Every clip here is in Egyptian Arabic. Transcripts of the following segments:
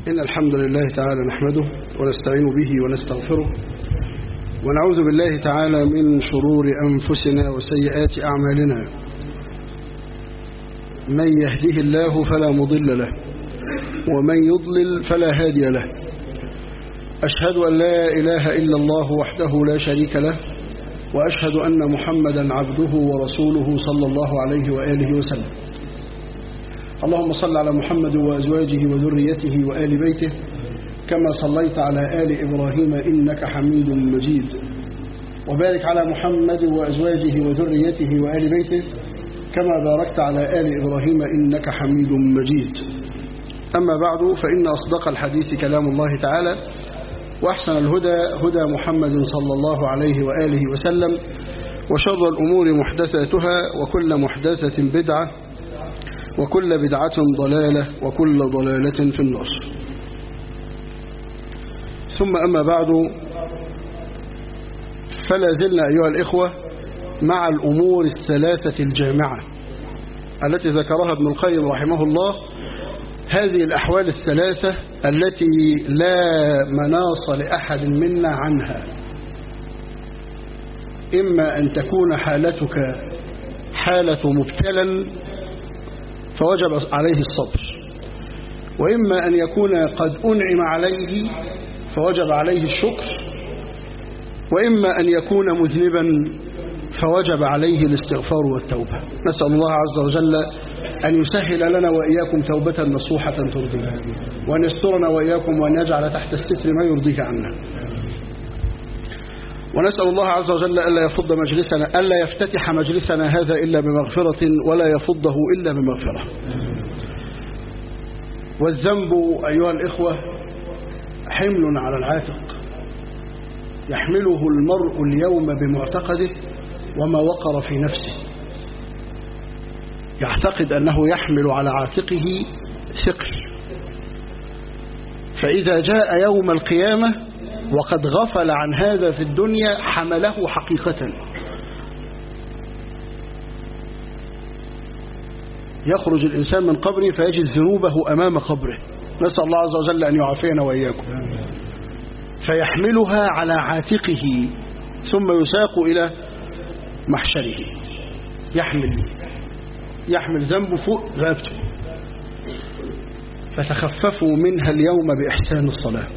إن الحمد لله تعالى نحمده ونستعين به ونستغفره ونعوذ بالله تعالى من شرور أنفسنا وسيئات أعمالنا من يهده الله فلا مضل له ومن يضلل فلا هادي له أشهد أن لا إله إلا الله وحده لا شريك له وأشهد أن محمدا عبده ورسوله صلى الله عليه وآله وسلم اللهم صل على محمد وأزواجه وذريته وآل بيته كما صليت على آل إبراهيم إنك حميد مجيد وبارك على محمد وأزواجه وذريته وآل بيته كما باركت على آل إبراهيم إنك حميد مجيد أما بعد فإن أصدق الحديث كلام الله تعالى وأحسن الهدى هدى محمد صلى الله عليه وآله وسلم وشر الأمور محدثاتها وكل محدثة بدعة وكل بدعة ضلالة وكل ضلالة في النار ثم أما بعد فلا زلنا أيها الإخوة مع الأمور الثلاثة الجامعة التي ذكرها ابن القيم رحمه الله هذه الأحوال الثلاثة التي لا مناص لأحد منا عنها إما أن تكون حالتك حالة مبتلا فوجب عليه الصبر وإما أن يكون قد أنعم عليه فوجب عليه الشكر وإما أن يكون مذنبا فوجب عليه الاستغفار والتوبة نسأل الله عز وجل أن يسهل لنا وإياكم توبة نصوحة ترضيه وأن يسترنا وإياكم وأن يجعل تحت الستر ما يرضيه عنا ونسأل الله عز وجل ألا يفض مجلسنا ألا يفتتح مجلسنا هذا إلا بمغفرة ولا يفضه إلا بمغفرة والذنب أيها الإخوة حمل على العاتق يحمله المرء اليوم بمعتقده وما وقر في نفسه يعتقد أنه يحمل على عاتقه ثقل فإذا جاء يوم القيامة وقد غفل عن هذا في الدنيا حمله حقيقة يخرج الإنسان من قبره فيجد ذنوبه أمام قبره نسأل الله عز وجل أن يعافينا وإياكم فيحملها على عاتقه ثم يساق إلى محشره يحمل يحمل ذنبه فوق رقبته فتخففوا منها اليوم بإحسان الصلاة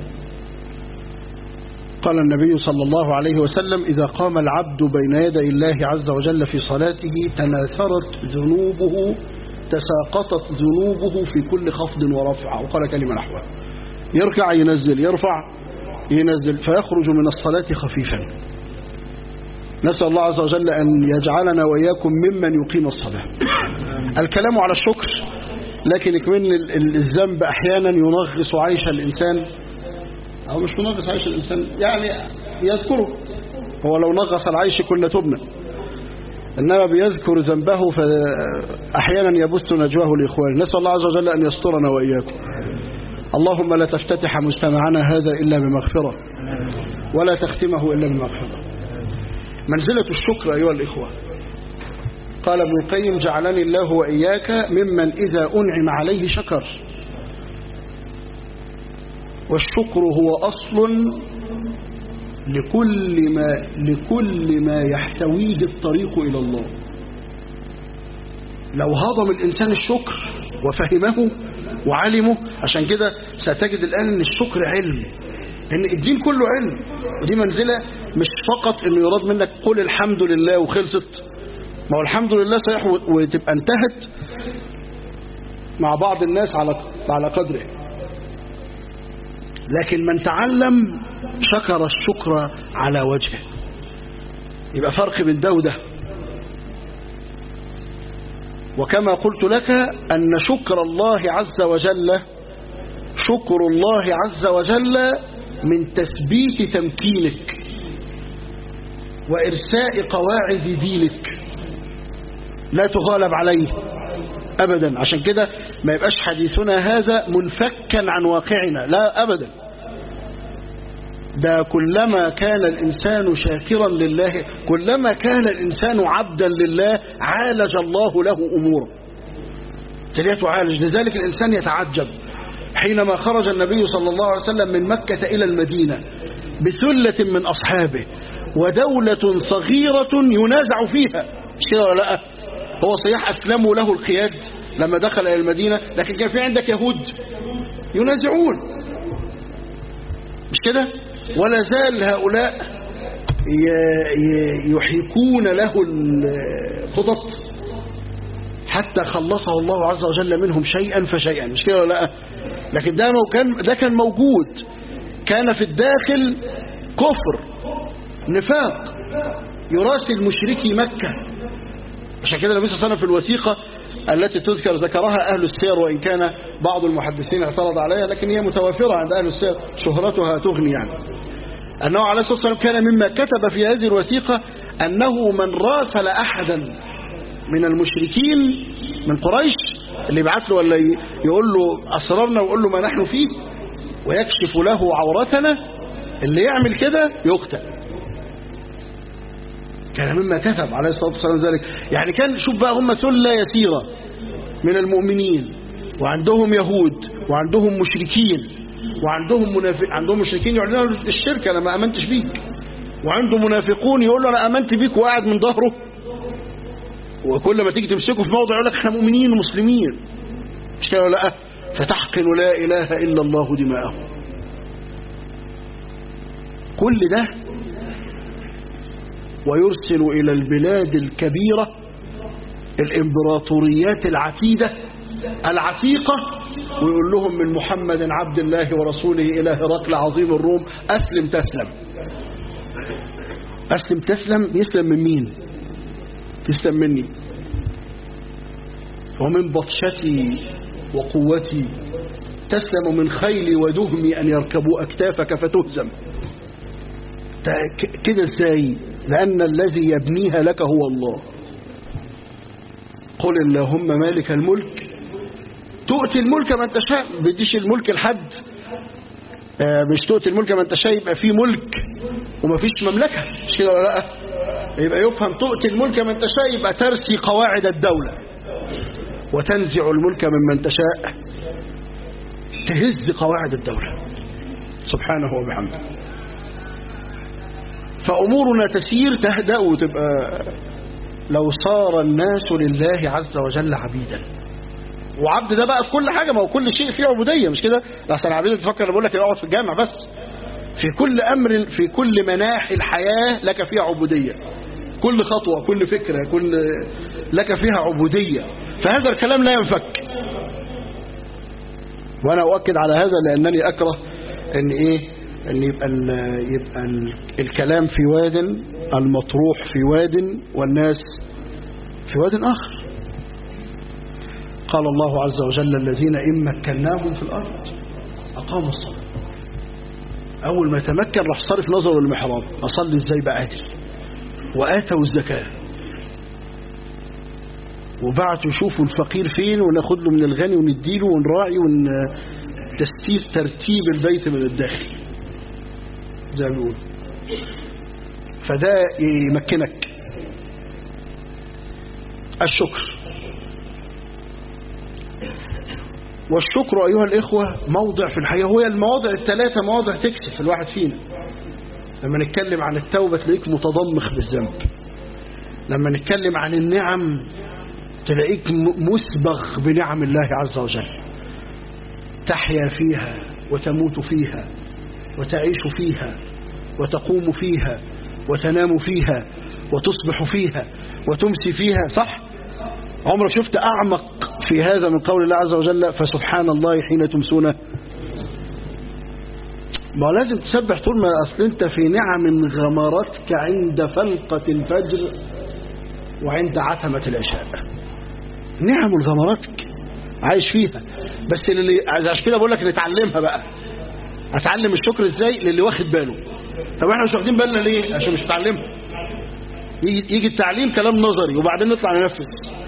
قال النبي صلى الله عليه وسلم إذا قام العبد بين يدي الله عز وجل في صلاته تناثرت ذنوبه تساقطت ذنوبه في كل خفض ورفع وقال كلمة نحوها يركع ينزل يرفع ينزل فيخرج من الصلاة خفيفا نسأل الله عز وجل أن يجعلنا وإياكم ممن يقيم الصلاة الكلام على الشكر لكن كمان الذنب أحيانا ينغص عيش الإنسان أو مش منغص عيش الإنسان يعني يذكره هو لو نغص العيش كنا تبنا إنما بيذكر ذنبه فأحيانا يبث نجواه الإخوان نسأل الله عز وجل أن يسترنا وإياكم اللهم لا تفتتح مجتمعنا هذا إلا بمغفرة ولا تختمه إلا بمغفرة منزلة الشكر أيها الإخوة قال ابن القيم جعلني الله وإياك ممن إذا أنعم عليه شكر والشكر هو أصل لكل ما, لكل ما يحتويه الطريق إلى الله لو هضم الإنسان الشكر وفهمه وعلمه عشان كده ستجد الآن أن الشكر علم لأن الدين كله علم ودي منزلة مش فقط أنه يراد منك قل الحمد لله وخلصت ما هو الحمد لله صحيح وتبقى انتهت مع بعض الناس على على قدره لكن من تعلم شكر الشكر على وجهه يبقى فرق بين ده وده وكما قلت لك أن شكر الله عز وجل شكر الله عز وجل من تثبيت تمكينك وإرساء قواعد دينك لا تغالب عليه أبدا عشان كده ما يبقاش حديثنا هذا منفكا عن واقعنا لا أبدا ده كلما كان الإنسان شاكرا لله كلما كان الإنسان عبدا لله عالج الله له أموره تليه تعالج لذلك الإنسان يتعجب حينما خرج النبي صلى الله عليه وسلم من مكة إلى المدينة بثلة من أصحابه ودولة صغيرة ينازع فيها مش كده ولا لا هو صحيح أسلموا له القياد لما دخل إلى المدينة لكن كان في عندك يهود ينازعون مش كده ولا زال هؤلاء يحيكون له الخطط حتى خلصه الله عز وجل منهم شيئا فشيئا مش كده ولا لا لكن ده كان ده كان موجود كان في الداخل كفر نفاق يراسل مشركي مكة عشان كده النبي صلى الله عليه وسلم في الوثيقة التي تذكر ذكرها أهل السير وإن كان بعض المحدثين اعترض عليها لكن هي متوافرة عند أهل السير شهرتها تغني يعني أنه عليه الصلاة والسلام كان مما كتب في هذه الوثيقة أنه من راسل أحدا من المشركين من قريش اللي يبعث له ولا يقول له أسررنا ويقول له ما نحن فيه ويكشف له عورتنا اللي يعمل كده يقتل كان مما كتب عليه الصلاة والسلام ذلك يعني كان شوف بقى هم سلة يسيرة من المؤمنين وعندهم يهود وعندهم مشركين وعندهم منافق عندهم مشركين يعلنوا الشرك انا ما امنتش بيك وعنده منافقون يقول له انا امنت بيك وقاعد من ظهره وكل ما تيجي تمسكه في موضع يقول لك احنا مؤمنين ومسلمين مش كده ولا لا فتحقن لا اله الا الله دماءهم كل ده ويرسل الى البلاد الكبيره الامبراطوريات العتيده العتيقه ويقول لهم من محمد عبد الله ورسوله إلى هرقل عظيم الروم أسلم تسلم أسلم تسلم يسلم من مين تسلم مني ومن بطشتي وقوتي تسلم من خيلي ودهمي أن يركبوا أكتافك فتهزم كده ازاي لأن الذي يبنيها لك هو الله قل اللهم مالك الملك تؤتي الملك من تشاء بديش الملك لحد آه مش تؤتي الملك من تشاء يبقى في ملك وما فيش مملكة مش كده ولا لا يبقى يفهم تؤتي الملك من تشاء يبقى ترسي قواعد الدولة وتنزع الملك ممن تشاء تهز قواعد الدولة سبحانه وبحمده فأمورنا تسير تهدأ وتبقى لو صار الناس لله عز وجل عبيدا وعبد ده بقى في كل حاجة ما هو كل شيء فيه عبودية مش كده لحسن عبيد تفكر بقول لك اقعد في الجامع بس في كل أمر في كل مناحي الحياة لك فيها عبودية كل خطوة كل فكرة كل لك فيها عبودية فهذا الكلام لا ينفك وأنا أؤكد على هذا لأنني أكره أن إيه أن يبقى, ال يبقى ال الكلام في واد المطروح في واد والناس في واد آخر قال الله عز وجل الذين إن مكناهم في الأرض أقاموا الصلاة أول ما يتمكن راح صرف نظره للمحراب أصلي إزاي بعادل وآتوا الزكاة وبعتوا يشوفوا الفقير فين وناخد له من الغني ونديله ونراعي ونتستير ترتيب البيت من الداخل زي ما بيقول فده يمكنك الشكر والشكر أيها الإخوة موضع في الحياة هو المواضع الثلاثة مواضع تكسف الواحد فينا لما نتكلم عن التوبة تلاقيك متضمخ بالذنب لما نتكلم عن النعم تلاقيك مسبغ بنعم الله عز وجل تحيا فيها وتموت فيها وتعيش فيها وتقوم فيها وتنام فيها وتصبح فيها وتمسي فيها صح عمرك شفت أعمق في هذا من قول الله عز وجل فسبحان الله حين تمسون ما لازم تسبح طول ما أصل أنت في نعم غمرتك عند فلقة الفجر وعند عتمة العشاء نعم غمرتك عايش فيها بس اللي عشان كده بقول لك نتعلمها بقى اتعلم الشكر ازاي للي واخد باله طب احنا مش واخدين بالنا ليه عشان مش نتعلمها يجي, يجي التعليم كلام نظري وبعدين نطلع ننفذ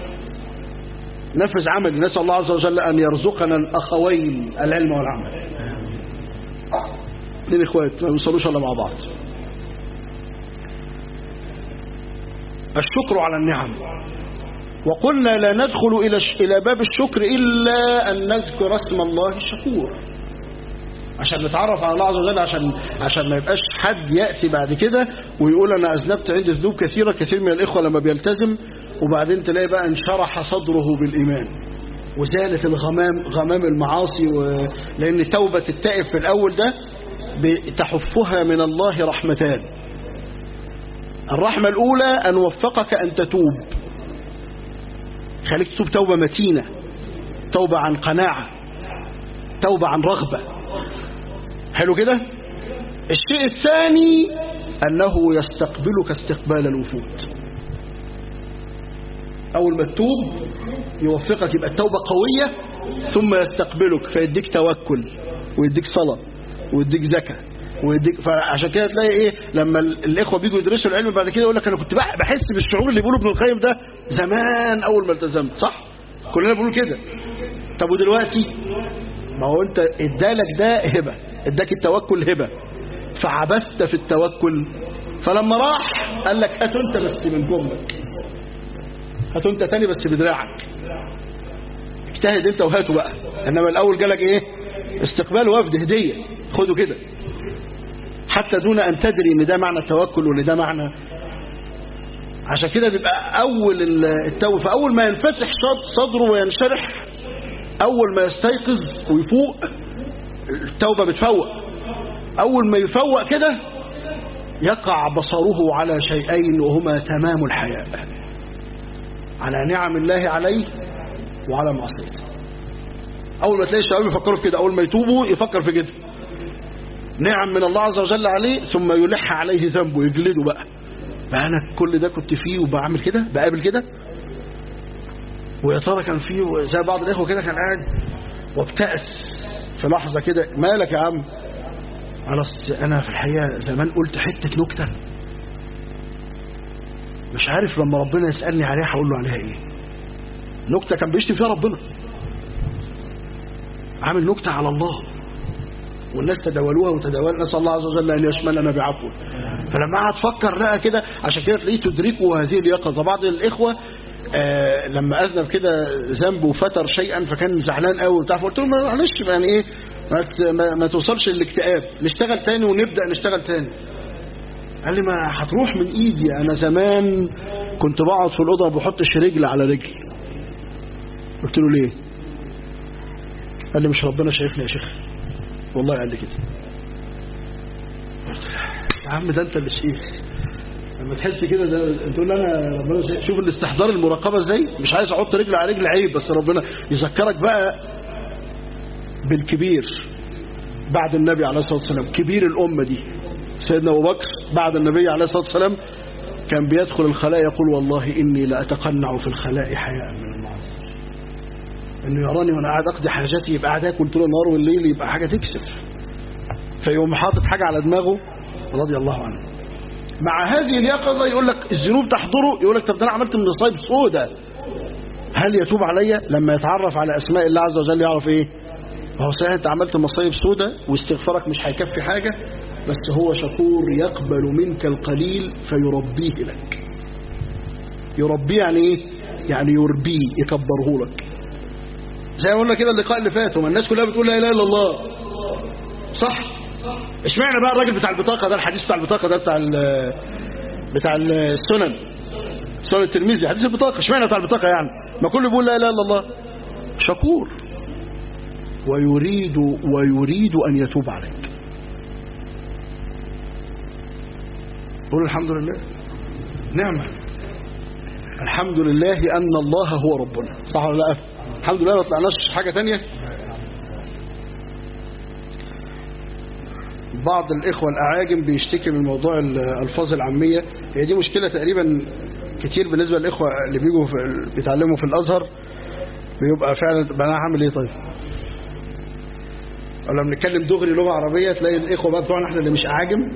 نفذ عمل نسأل الله عز وجل أن يرزقنا الأخوين العلم والعمل اثنين اخوات ما يوصلوش الا مع بعض الشكر على النعم وقلنا لا ندخل إلى إلى باب الشكر إلا أن نذكر اسم الله الشكور عشان نتعرف على الله عز وجل عشان عشان ما يبقاش حد يأتي بعد كده ويقول أنا أذنبت عندي ذنوب كثيرة كثير من الإخوة لما بيلتزم وبعدين تلاقي بقى انشرح صدره بالإيمان وزالت الغمام غمام المعاصي و... لأن توبة التائب في الأول ده تحفها من الله رحمتان الرحمة الأولى أن وفقك أن تتوب خليك تتوب توبة متينة توبة عن قناعة توبة عن رغبة حلو كده الشيء الثاني أنه يستقبلك استقبال الوفود أول ما تتوب يوفقك يبقى التوبة قوية ثم يستقبلك فيديك توكل ويديك صلاة ويديك زكاة ويديك فعشان كده تلاقي ايه لما الاخوه بيجوا يدرسوا العلم بعد كده يقول لك انا كنت بحس بالشعور اللي بيقوله ابن القيم ده زمان اول ما التزمت صح كلنا بنقول كده طب ودلوقتي ما هو انت ادالك ده هبه اداك التوكل هبه فعبست في التوكل فلما راح قال لك هات انت بس من جملك هات انت تاني بس بدراعك اجتهد انت وهاته بقى انما الاول جالك ايه استقبال وفد هديه خده كده حتى دون أن تدري ان ده معنى التوكل وان ده معنى عشان كده بيبقى أول التوبة فأول ما ينفسح صدره وينشرح أول ما يستيقظ ويفوق التوبة بتفوق أول ما يفوق كده يقع بصره على شيئين وهما تمام الحياة على نعم الله عليه وعلى معصيته أول ما تلاقي الشباب يفكروا في كده أول ما يتوبوا يفكر في كده نعم من الله عز وجل عليه ثم يلح عليه ذنبه يجلده بقى بقى أنا كل ده كنت فيه وبعمل كده بقابل كده ويا ترى كان فيه زي بعض الإخوة كده كان قاعد وابتأس في لحظة كده مالك يا عم أنا أنا في الحقيقة زمان قلت حتة نكتة مش عارف لما ربنا يسألني عليها هقول له عليها إيه نكتة كان بيشتم فيها ربنا عامل نكتة على الله والناس تداولوها وتداول نسأل الله عز وجل أن يشملنا بعفو فلما قعد فكر لقى كده عشان كده تلاقيه تدركه هذه اليقظة بعض الإخوة آه لما أذنب كده ذنب وفتر شيئا فكان زعلان قوي وبتاع فقلت له معلش يعني إيه ما, ما, ما توصلش للاكتئاب نشتغل تاني ونبدأ نشتغل تاني قال لي ما هتروح من ايدي انا زمان كنت بقعد في الاوضه ما بحطش رجل على رجل قلت له ليه قال لي مش ربنا شايفني يا شيخ والله قال لي كده يا عم ده انت اللي شايف لما تحس كده زي تقول لي انا ربنا شايف شوف الاستحضار المراقبه ازاي مش عايز احط رجل على رجل عيب بس ربنا يذكرك بقى بالكبير بعد النبي عليه الصلاه والسلام كبير الامه دي سيدنا أبو بكر بعد النبي عليه الصلاة والسلام كان بيدخل الخلاء يقول والله إني لأتقنع في الخلاء حياء من المعصر إنه يراني وأنا قاعد أقضي حاجاتي يبقى قاعد أكل طول النهار والليل يبقى حاجة تكسف فيقوم حاطط حاجة على دماغه رضي الله عنه مع هذه اليقظة يقول لك الذنوب تحضره يقول لك طب ده أنا عملت من مصايب سودة هل يتوب عليا لما يتعرف على أسماء الله عز وجل يعرف إيه هو صحيح أنت عملت مصايب سودة واستغفارك مش هيكفي حاجة بس هو شكور يقبل منك القليل فيربيه لك يربيه يعني ايه يعني يربيه يكبره لك زي ما قلنا كده اللقاء اللي فات وما الناس كلها بتقول لا اله الا الله صح اشمعنى بقى الراجل بتاع البطاقه ده الحديث بتاع البطاقه ده بتاع بتاع السنن سنن الترمذي حديث البطاقه اشمعنى بتاع البطاقه يعني ما كله بيقول لا اله الا الله شكور ويريد ويريد ان يتوب عليك قول الحمد لله نعمة الحمد لله أن الله هو ربنا صح ولا لا الحمد لله ما طلعناش حاجة تانية بعض الإخوة الأعاجم بيشتكي من موضوع الألفاظ العامية هي دي مشكلة تقريبا كتير بالنسبة للإخوة اللي بيجوا في بيتعلموا في الأزهر بيبقى فعلا طب أنا هعمل إيه طيب لما بنتكلم دغري لغة عربية تلاقي الإخوة بقى بتوعنا احنا اللي مش أعاجم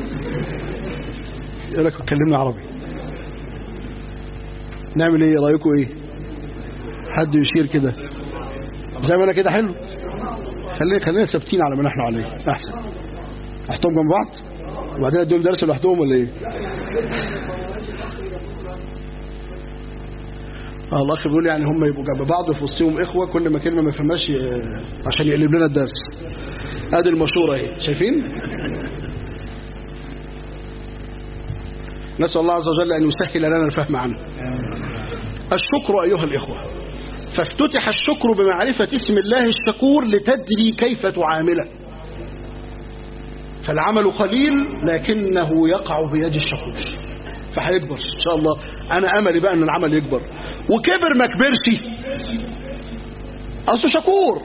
يقول لك اتكلمنا عربي نعمل ايه رايكم ايه حد يشير كده زي ما انا كده حلو خلينا خلينا ثابتين على ما نحن عليه احسن احطهم جنب بعض وبعدين اديهم درس لوحدهم ولا ايه آه، الاخ بيقول يعني هم يبقوا جنب بعض في وسطهم اخوه كل ما كلمه ما يفهمهاش آه، عشان يقلب لنا الدرس ادي المشوره اهي شايفين نسال الله عز وجل ان يسهل لنا الفهم عنه الشكر ايها الاخوه فافتتح الشكر بمعرفه اسم الله الشكور لتدري كيف تعامله فالعمل قليل لكنه يقع بيد الشكور فهيكبر ان شاء الله انا املي بقى ان العمل يكبر وكبر ما كبرش اصله شكور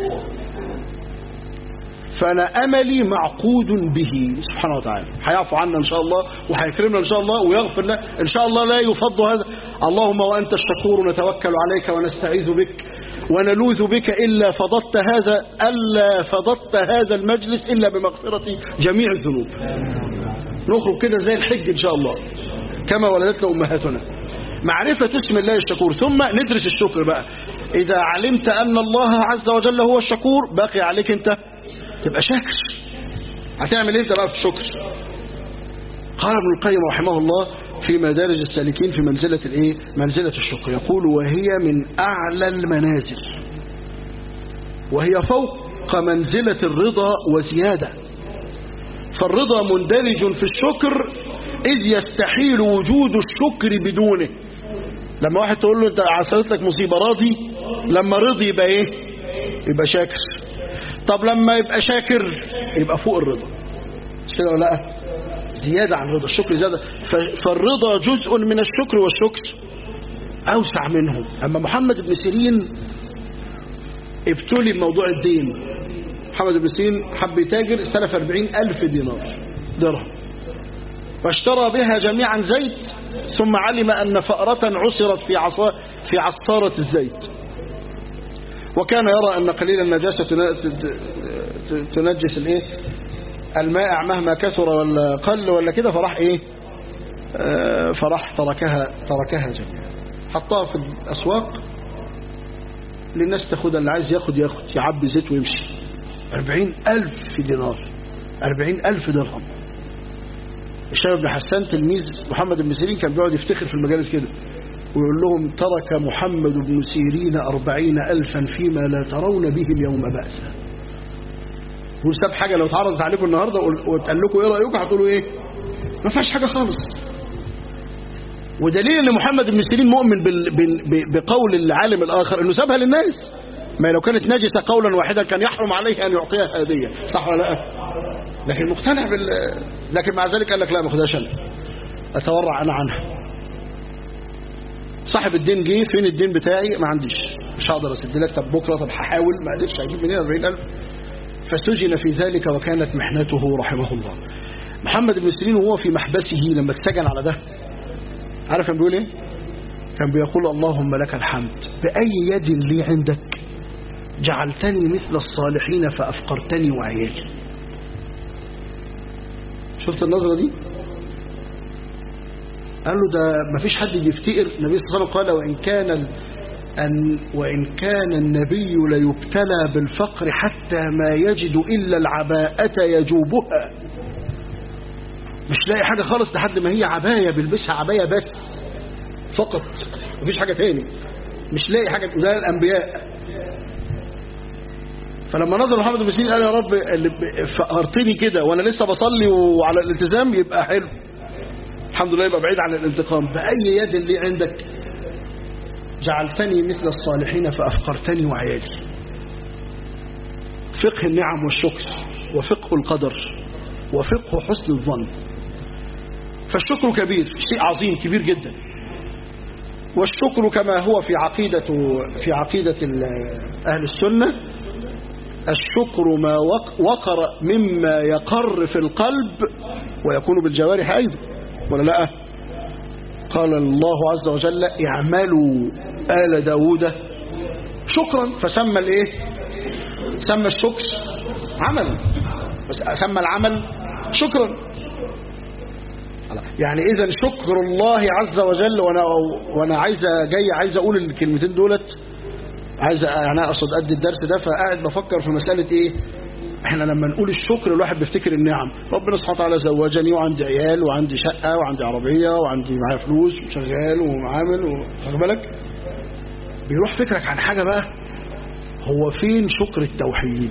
فانا املي معقود به سبحانه وتعالى هيعفو عنا ان شاء الله وهيكرمنا ان شاء الله ويغفر لنا ان شاء الله لا يفض هذا اللهم وانت الشكور نتوكل عليك ونستعيذ بك ونلوذ بك الا فضضت هذا الا فضضت هذا المجلس الا بمغفره جميع الذنوب نخرج كده زي الحج ان شاء الله كما ولدتنا امهاتنا معرفه اسم الله الشكور ثم ندرس الشكر بقى اذا علمت ان الله عز وجل هو الشكور باقي عليك انت تبقى شاكر هتعمل انت بقى في الشكر قال ابن القيم رحمه الله في مدارج السالكين في منزلة الايه منزلة الشكر يقول وهي من اعلى المنازل وهي فوق منزلة الرضا وزيادة فالرضا مندرج في الشكر اذ يستحيل وجود الشكر بدونه لما واحد تقول له انت حصلت لك مصيبة راضي لما رضي يبقى ايه يبقى شاكر طب لما يبقى شاكر يبقى فوق الرضا مش كده ولا لا زيادة عن الرضا الشكر زيادة فالرضا جزء من الشكر والشكر أوسع منه أما محمد بن سيرين ابتلي بموضوع الدين محمد بن سيرين حب يتاجر استلف 40 ألف دينار درهم واشترى بها جميعا زيت ثم علم أن فأرة عصرت في عصا في عصارة الزيت وكان يرى أن قليل النجاسة تنجس الايه المائع مهما كثر ولا قل ولا كده فراح ايه آه فراح تركها تركها جميعا حطها في الأسواق للناس تاخدها اللي عايز ياخد ياخد يعبي زيت ويمشي أربعين ألف دينار أربعين ألف درهم الشيخ بن حسان تلميذ محمد بن سيرين كان بيقعد يفتخر في المجالس كده ويقول لهم ترك محمد بن سيرين أربعين ألفا فيما لا ترون به اليوم بأسا وساب حاجة لو اتعرضت عليكم النهاردة واتقال لكم ايه رأيكم هتقولوا ايه ما فيهاش حاجة خالص ودليل ان محمد بن سيرين مؤمن بقول العالم الآخر انه سابها للناس ما لو كانت نجسة قولا واحدا كان يحرم عليه أن يعطيها هدية صح ولا لا لكن مقتنع بال لكن مع ذلك قال لك لا ما اخدهاش انا اتورع انا عنها صاحب الدين جه فين الدين بتاعي ما عنديش مش هقدر اسد لك طب بكره طب هحاول ما قدرش هجيب منين 40000 فسجن في ذلك وكانت محنته رحمه الله محمد بن سيرين وهو في محبسه لما اتسجن على ده عارف كان بيقول ايه كان بيقول اللهم لك الحمد بأي يد لي عندك جعلتني مثل الصالحين فأفقرتني وعيالي شفت النظرة دي قال له ده ما فيش حد يفتقر النبي صلى الله عليه وسلم قال وإن كان ال... أن وإن كان النبي ليبتلى بالفقر حتى ما يجد إلا العباءة يجوبها مش لاقي حاجة خالص لحد ما هي عباية بيلبسها عباية بس فقط مفيش حاجة تاني مش لاقي حاجة زي الأنبياء فلما نظر محمد بن سيرين قال يا رب اللي فقرتني كده وانا لسه بصلي وعلى الالتزام يبقى حلو الحمد لله يبقى بعيد عن الانتقام بأي يد اللي عندك جعلتني مثل الصالحين فأفقرتني وعيالي فقه النعم والشكر وفقه القدر وفقه حسن الظن فالشكر كبير شيء عظيم كبير جدا والشكر كما هو في عقيدة في عقيدة أهل السنة الشكر ما وقر مما يقر في القلب ويكون بالجوارح أيضا ولا لا قال الله عز وجل اعملوا آل داود شكرا فسمى الايه سمى الشكر عمل بس سمى العمل شكرا يعني اذا شكر الله عز وجل وانا وانا عايز جاي عايز اقول الكلمتين دولت عايز يعني اقصد قد الدرس ده فقاعد بفكر في مساله ايه احنا لما نقول الشكر الواحد بيفتكر النعم ربنا سبحانه وتعالى زوجني وعندي عيال وعندي شقه وعندي عربيه وعندي معايا فلوس وشغال وعامل واخد بالك بيروح فكرك عن حاجة بقى هو فين شكر التوحيد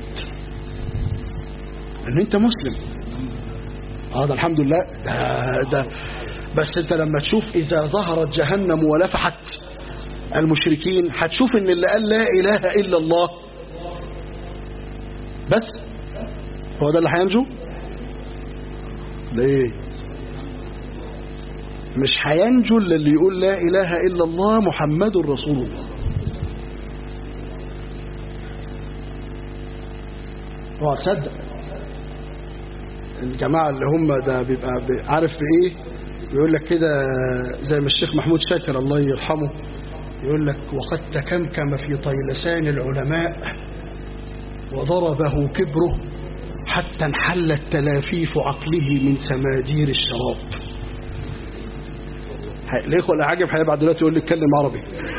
ان انت مسلم اه ده الحمد لله ده, ده بس انت لما تشوف اذا ظهرت جهنم ولفحت المشركين هتشوف ان اللي قال لا اله الا الله بس هو ده اللي هينجو ليه مش هينجو الا اللي يقول لا اله الا الله محمد رسول الله هو صدق الجماعة اللي هم ده بيبقى عارف بإيه يقول لك كده زي ما الشيخ محمود شاكر الله يرحمه يقول لك وقد تكمكم في طيلسان العلماء وضربه كبره حتى انحلت تلافيف عقله من سماجير الشراب الإخوة اللي عاجب هيبعت دلوقتي يقول لي اتكلم عربي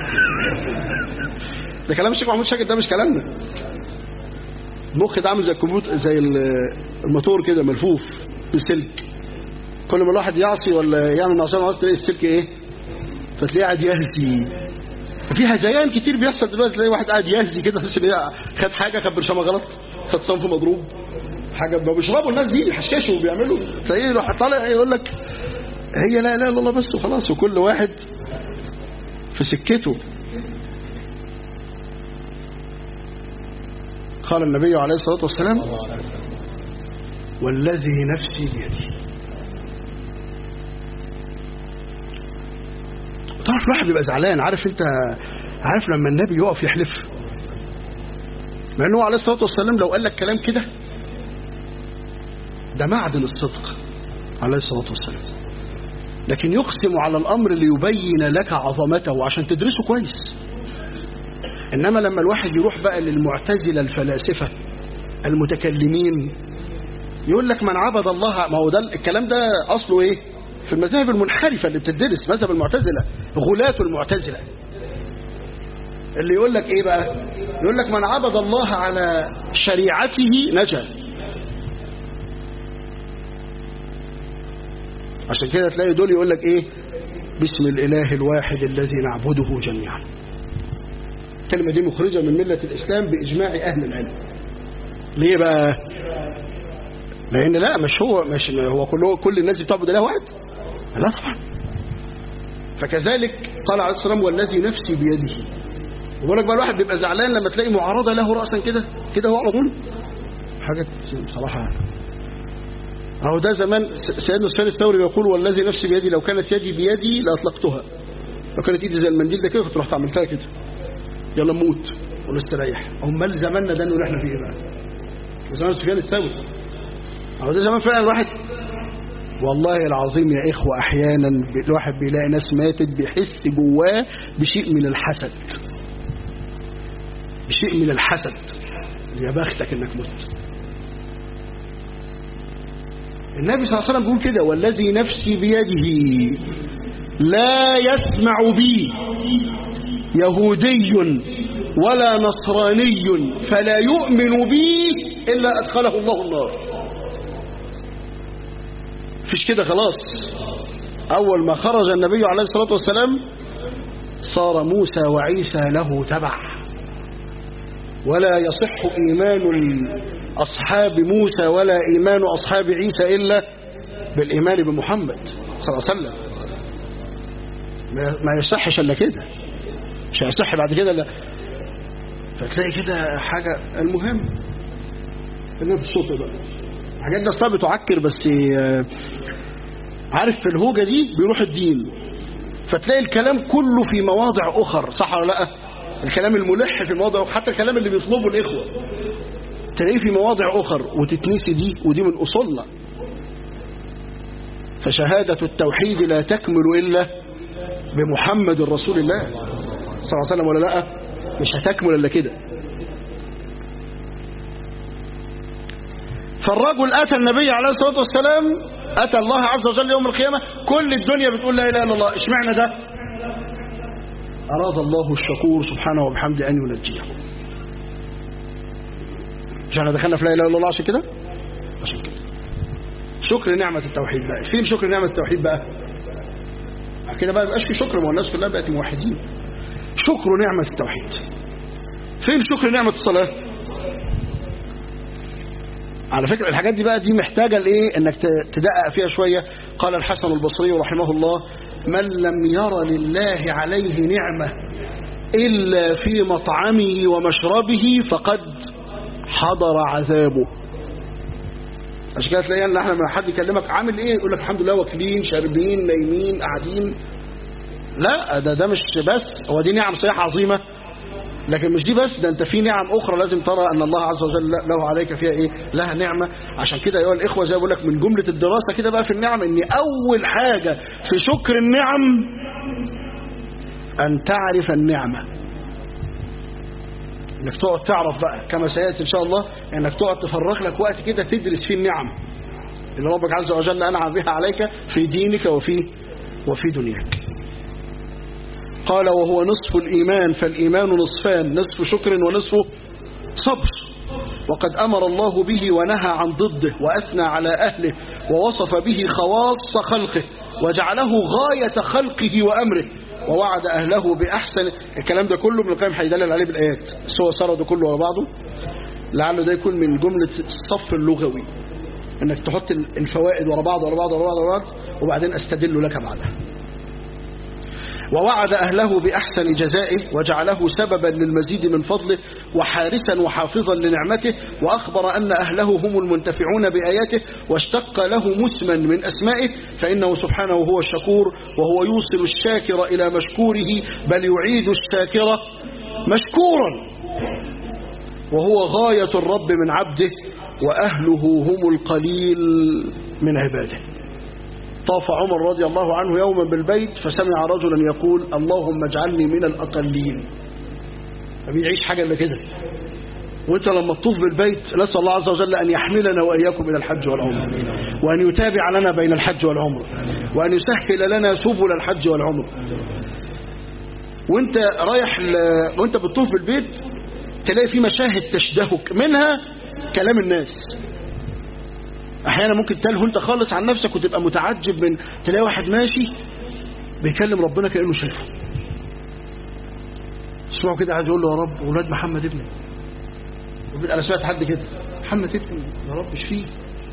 ده كلام الشيخ محمود شاكر ده مش كلامنا المخ ده عامل زي الكمبيوتر زي الموتور كده ملفوف بسلك كل ما الواحد يعصي ولا يعمل معصيه معصيه تلاقي السلك ايه فتلاقيه قاعد يهزي في هزيان كتير بيحصل دلوقتي تلاقي واحد قاعد يهزي كده تحس ان خد حاجه خد برشامه غلط خد صنف مضروب حاجه ما بيشربوا الناس دي يحششوا وبيعملوا تلاقيه يروح طالع يقول لك هي لا اله الا الله بس وخلاص وكل واحد في سكته قال النبي عليه الصلاة والسلام والذي نفسي بيده تعرف الواحد بيبقى زعلان عارف انت عارف لما النبي يقف يحلف مع انه عليه الصلاة والسلام لو قال لك كلام كده ده معدن الصدق عليه الصلاة والسلام لكن يقسم على الأمر ليبين لك عظمته عشان تدرسه كويس إنما لما الواحد يروح بقى للمعتزلة الفلاسفة المتكلمين يقول لك من عبد الله ما هو ده الكلام ده أصله إيه في المذاهب المنحرفة اللي بتدرس مذهب المعتزلة غلاة المعتزلة اللي يقول لك إيه بقى يقول لك من عبد الله على شريعته نجا عشان كده تلاقي دول يقول لك إيه باسم الإله الواحد الذي نعبده جميعا الكلمة دي مخرجة من ملة الإسلام بإجماع أهل العلم ليه بقى لأن لا مش هو مش هو كله كل الناس بتعبد إله واحد لا طبعا فكذلك قال عليه السلام والذي نفسي بيده وبقول لك بقى الواحد بيبقى زعلان لما تلاقي معارضة له رأسا كده كده هو على طول حاجة بصراحة أهو ده زمان سيدنا سفيان الثوري بيقول والذي نفسي بيدي لو كانت يدي بيدي لأطلقتها لو كانت ايدي زي المنديل ده كده كنت رحت عملتها كده يلا نموت ونستريح امال زماننا ده اللي احنا فيه بقى زمان سفيان الثوري اهو ده زمان فعلا الواحد والله العظيم يا اخوه احيانا الواحد بيلاقي ناس ماتت بيحس جواه بشيء من الحسد بشيء من الحسد يا بختك انك مت النبي صلى الله عليه وسلم بيقول كده والذي نفسي بيده لا يسمع بي يهودي ولا نصراني فلا يؤمن بي إلا أدخله الله النار فيش كده خلاص أول ما خرج النبي عليه الصلاة والسلام صار موسى وعيسى له تبع ولا يصح إيمان أصحاب موسى ولا إيمان أصحاب عيسى إلا بالإيمان بمحمد صلى الله عليه وسلم ما يصحش إلا كده مش هيصح بعد كده لا فتلاقي كده حاجة المهم خلينا في الصوت بقى الحاجات دي اصلا بتعكر بس عارف في الهوجة دي بيروح الدين فتلاقي الكلام كله في مواضع أخر صح ولا لا الكلام الملح في مواضع حتى الكلام اللي بيطلبه الإخوة تلاقيه في مواضع أخر وتتنسي دي ودي من أصولنا فشهادة التوحيد لا تكمل إلا بمحمد رسول الله صلى الله عليه وسلم ولا لا مش هتكمل الا كده فالرجل اتى النبي عليه الصلاه والسلام اتى الله عز وجل يوم القيامه كل الدنيا بتقول لا اله الا الله اشمعنى ده اراد الله الشكور سبحانه وبحمده ان ينجيه مش احنا دخلنا في لا اله الا الله عشان كده عشان كده شكر نعمه التوحيد بقى فين شكر نعمه التوحيد بقى كده بقى يبقاش في شكر ما الناس كلها بقت موحدين شكر نعمة التوحيد فين شكر نعمة الصلاة على فكرة الحاجات دي بقى دي محتاجة لإيه انك تدقق فيها شوية قال الحسن البصري رحمه الله من لم ير لله عليه نعمة إلا في مطعمه ومشربه فقد حضر عذابه عشان كده تلاقي ان احنا لما حد يكلمك عامل ايه يقول لك الحمد لله واكلين شاربين نايمين قاعدين لا ده ده مش بس هو دي نعم صحيح عظيمه لكن مش دي بس ده انت في نعم اخرى لازم ترى ان الله عز وجل له عليك فيها ايه لها نعمه عشان كده ايها الاخوه زي ما بقول لك من جمله الدراسه كده بقى في النعم ان اول حاجه في شكر النعم ان تعرف النعمه انك تقعد تعرف بقى كما سياتي ان شاء الله انك تقعد تفرغ لك وقت كده تدرس فيه النعم اللي ربك عز وجل انعم بها عليك في دينك وفي وفي دنياك قال وهو نصف الإيمان فالإيمان نصفان نصف شكر ونصف صبر وقد أمر الله به ونهى عن ضده وأثنى على أهله ووصف به خواص خلقه وجعله غاية خلقه وأمره ووعد أهله بأحسن الكلام ده كله ابن القيم هيدلل عليه بالآيات سوى سرده كله ورا بعضه لعله ده يكون من جملة الصف اللغوي انك تحط الفوائد ورا بعض ورا بعض ورا بعض ورا بعض وبعدين استدل لك بعدها ووعد أهله بأحسن جزائه وجعله سببا للمزيد من فضله وحارسا وحافظا لنعمته وأخبر أن أهله هم المنتفعون بآياته واشتق له مسما من أسمائه فإنه سبحانه هو الشكور وهو يوصل الشاكر إلى مشكوره بل يعيد الشاكر مشكورا وهو غاية الرب من عبده وأهله هم القليل من عباده طاف عمر رضي الله عنه يوما بالبيت فسمع رجلا يقول اللهم اجعلني من الأقلين ما بيعيش حاجة إلا كده وانت لما تطوف بالبيت نسأل الله عز وجل أن يحملنا وإياكم إلى الحج والعمر وأن يتابع لنا بين الحج والعمر وأن يسهل لنا سبل الحج والعمر وانت رايح ل... وانت بتطوف بالبيت تلاقي في مشاهد تشدهك منها كلام الناس احيانا ممكن تلهو انت خالص عن نفسك وتبقى متعجب من تلاقي واحد ماشي بيكلم ربنا كانه شايفه تسمعه كده قاعد يقول له يا رب ولاد محمد ابني انا سمعت حد كده محمد ابني يا رب مش فيه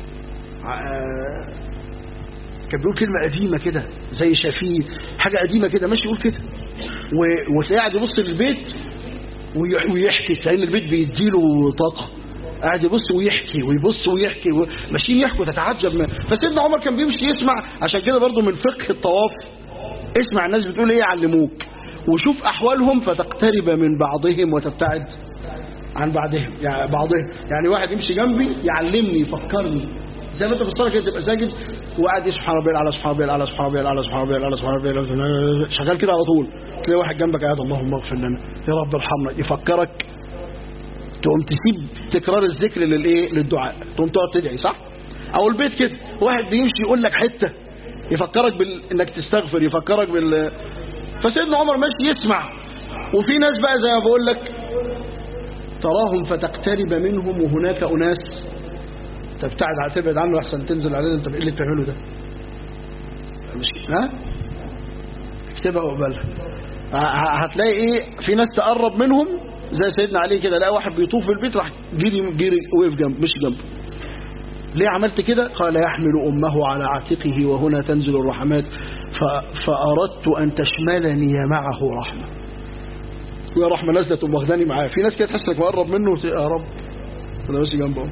كان بيقول كلمه قديمه كده زي شفيه حاجه قديمه كده ماشي يقول كده وقاعد يبص للبيت ويحكي لان البيت بيديله طاقه قاعد يبص ويحكي ويبص ويحكي و... ماشيين يحكوا تتعجب من فسيدنا عمر كان بيمشي يسمع عشان كده برضو من فقه الطواف اسمع الناس بتقول ايه يعلموك وشوف احوالهم فتقترب من بعضهم وتبتعد عن بعضهم يعني بعضهم يعني واحد يمشي جنبي يعلمني يفكرني زي ما انت في الصلاه كده تبقى ساجد وقاعد سبحان ربي الاعلى سبحان ربي الاعلى سبحان ربي الاعلى سبحان ربي الاعلى سبحان ربي الاعلى شغال كده على طول تلاقي واحد جنبك قاعد اللهم اغفر لنا يا رب ارحمنا يفكرك تقوم تسيب تكرار الذكر للايه للدعاء تقوم تقعد تدعي صح او البيت كده واحد بيمشي يقول لك حته يفكرك بال... انك تستغفر يفكرك بال فسيدنا عمر ماشي يسمع وفي ناس بقى زي ما بقول لك تراهم فتقترب منهم وهناك اناس تبتعد تبعد عنه احسن تنزل علينا انت ايه اللي بتعمله ده مش ها اكتبها وقبلها هتلاقي ايه في ناس تقرب منهم زي سيدنا علي كده لقى واحد بيطوف في البيت راح جري جري وقف جنب مش جنبه ليه عملت كده قال يحمل أمه على عاتقه وهنا تنزل الرحمات فأردت أن تشملني معه رحمة ويا رحمة نزلت واخداني معاه في ناس كده تحس انك مقرب منه يا رب انا ماشي جنبه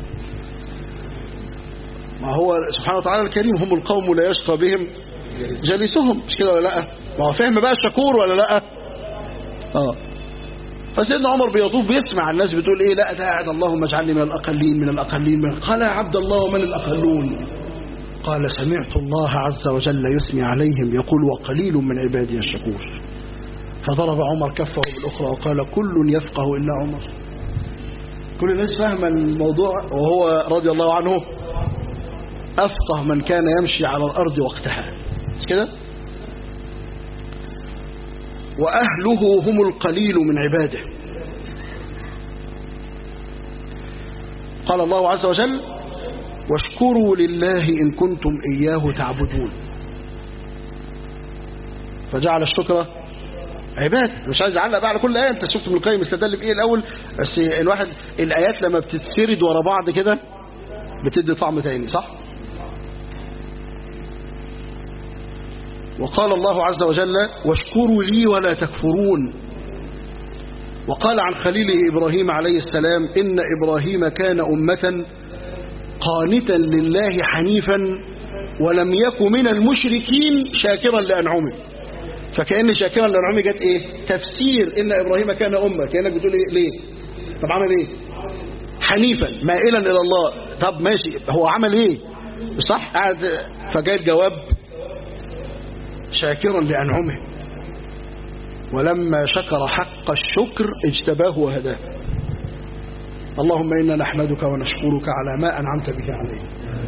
ما هو سبحانه وتعالى الكريم هم القوم لا يشقى بهم جالسهم مش كده ولا لا ما هو فهم بقى الشكور ولا لا اه فسيدنا عمر بيطوف بيسمع الناس بتقول ايه لا ده قاعد اللهم اجعلني من الاقلين من الاقلين من قال يا عبد الله ومن الاقلون قال سمعت الله عز وجل يثني عليهم يقول وقليل من عبادي الشكور فضرب عمر كفه بالاخرى وقال كل يفقه الا عمر كل الناس فاهمه الموضوع وهو رضي الله عنه افقه من كان يمشي على الارض وقتها مش كده وأهله هم القليل من عباده قال الله عز وجل واشكروا لله إن كنتم إياه تعبدون فجعل الشكر عبادة مش عايز اعلق بقى على كل آية انت شفت ابن القيم استدل بإيه الأول بس الواحد الآيات لما بتتسرد ورا بعض كده بتدي طعم تاني صح وقال الله عز وجل واشكروا لي ولا تكفرون وقال عن خليله إبراهيم عليه السلام إن إبراهيم كان أمة قانتا لله حنيفا ولم يكن من المشركين شاكرا لأنعمه فكأن شاكرا لأنعمه جت إيه تفسير إن إبراهيم كان أمة كأنك بتقول إيه ليه طب عمل إيه حنيفا مائلا إلى الله طب ماشي هو عمل إيه صح قاعد فجاء الجواب شاكرا لأنعمه ولما شكر حق الشكر اجتباه وهداه اللهم إنا نحمدك ونشكرك على ما أنعمت به علينا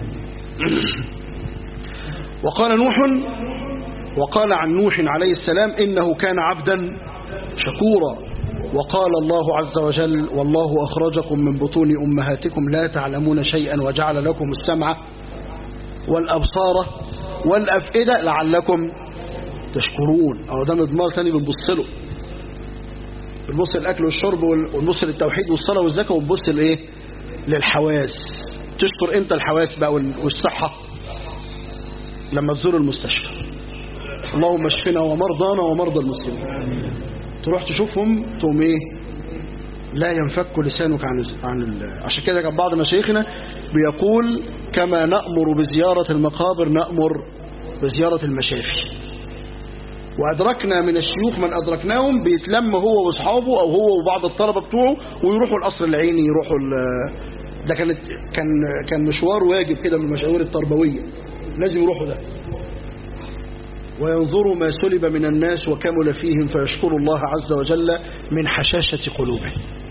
وقال نوح وقال عن نوح عليه السلام إنه كان عبدا شكورا وقال الله عز وجل والله أخرجكم من بطون أمهاتكم لا تعلمون شيئا وجعل لكم السمع والأبصار والأفئدة لعلكم تشكرون أو ده مضمار ثاني بنبص له بنبص الأكل والشرب ونبص للتوحيد والصلاة والزكاة ونبص لإيه للحواس تشكر امتى الحواس بقى والصحة لما تزور المستشفى اللهم اشفنا ومرضانا ومرضى المسلمين تروح تشوفهم تقوم ايه لا ينفك لسانك عن عن ال... عشان كده كان بعض مشايخنا بيقول كما نأمر بزيارة المقابر نأمر بزيارة المشافي وأدركنا من الشيوخ من أدركناهم بيتلم هو واصحابه أو هو وبعض الطلبة بتوعه ويروحوا القصر العيني يروحوا ال... ده كانت كان كان مشوار واجب كده من المشاوير التربوية لازم يروحوا ده وينظروا ما سلب من الناس وكمل فيهم فيشكر الله عز وجل من حشاشة قلوبهم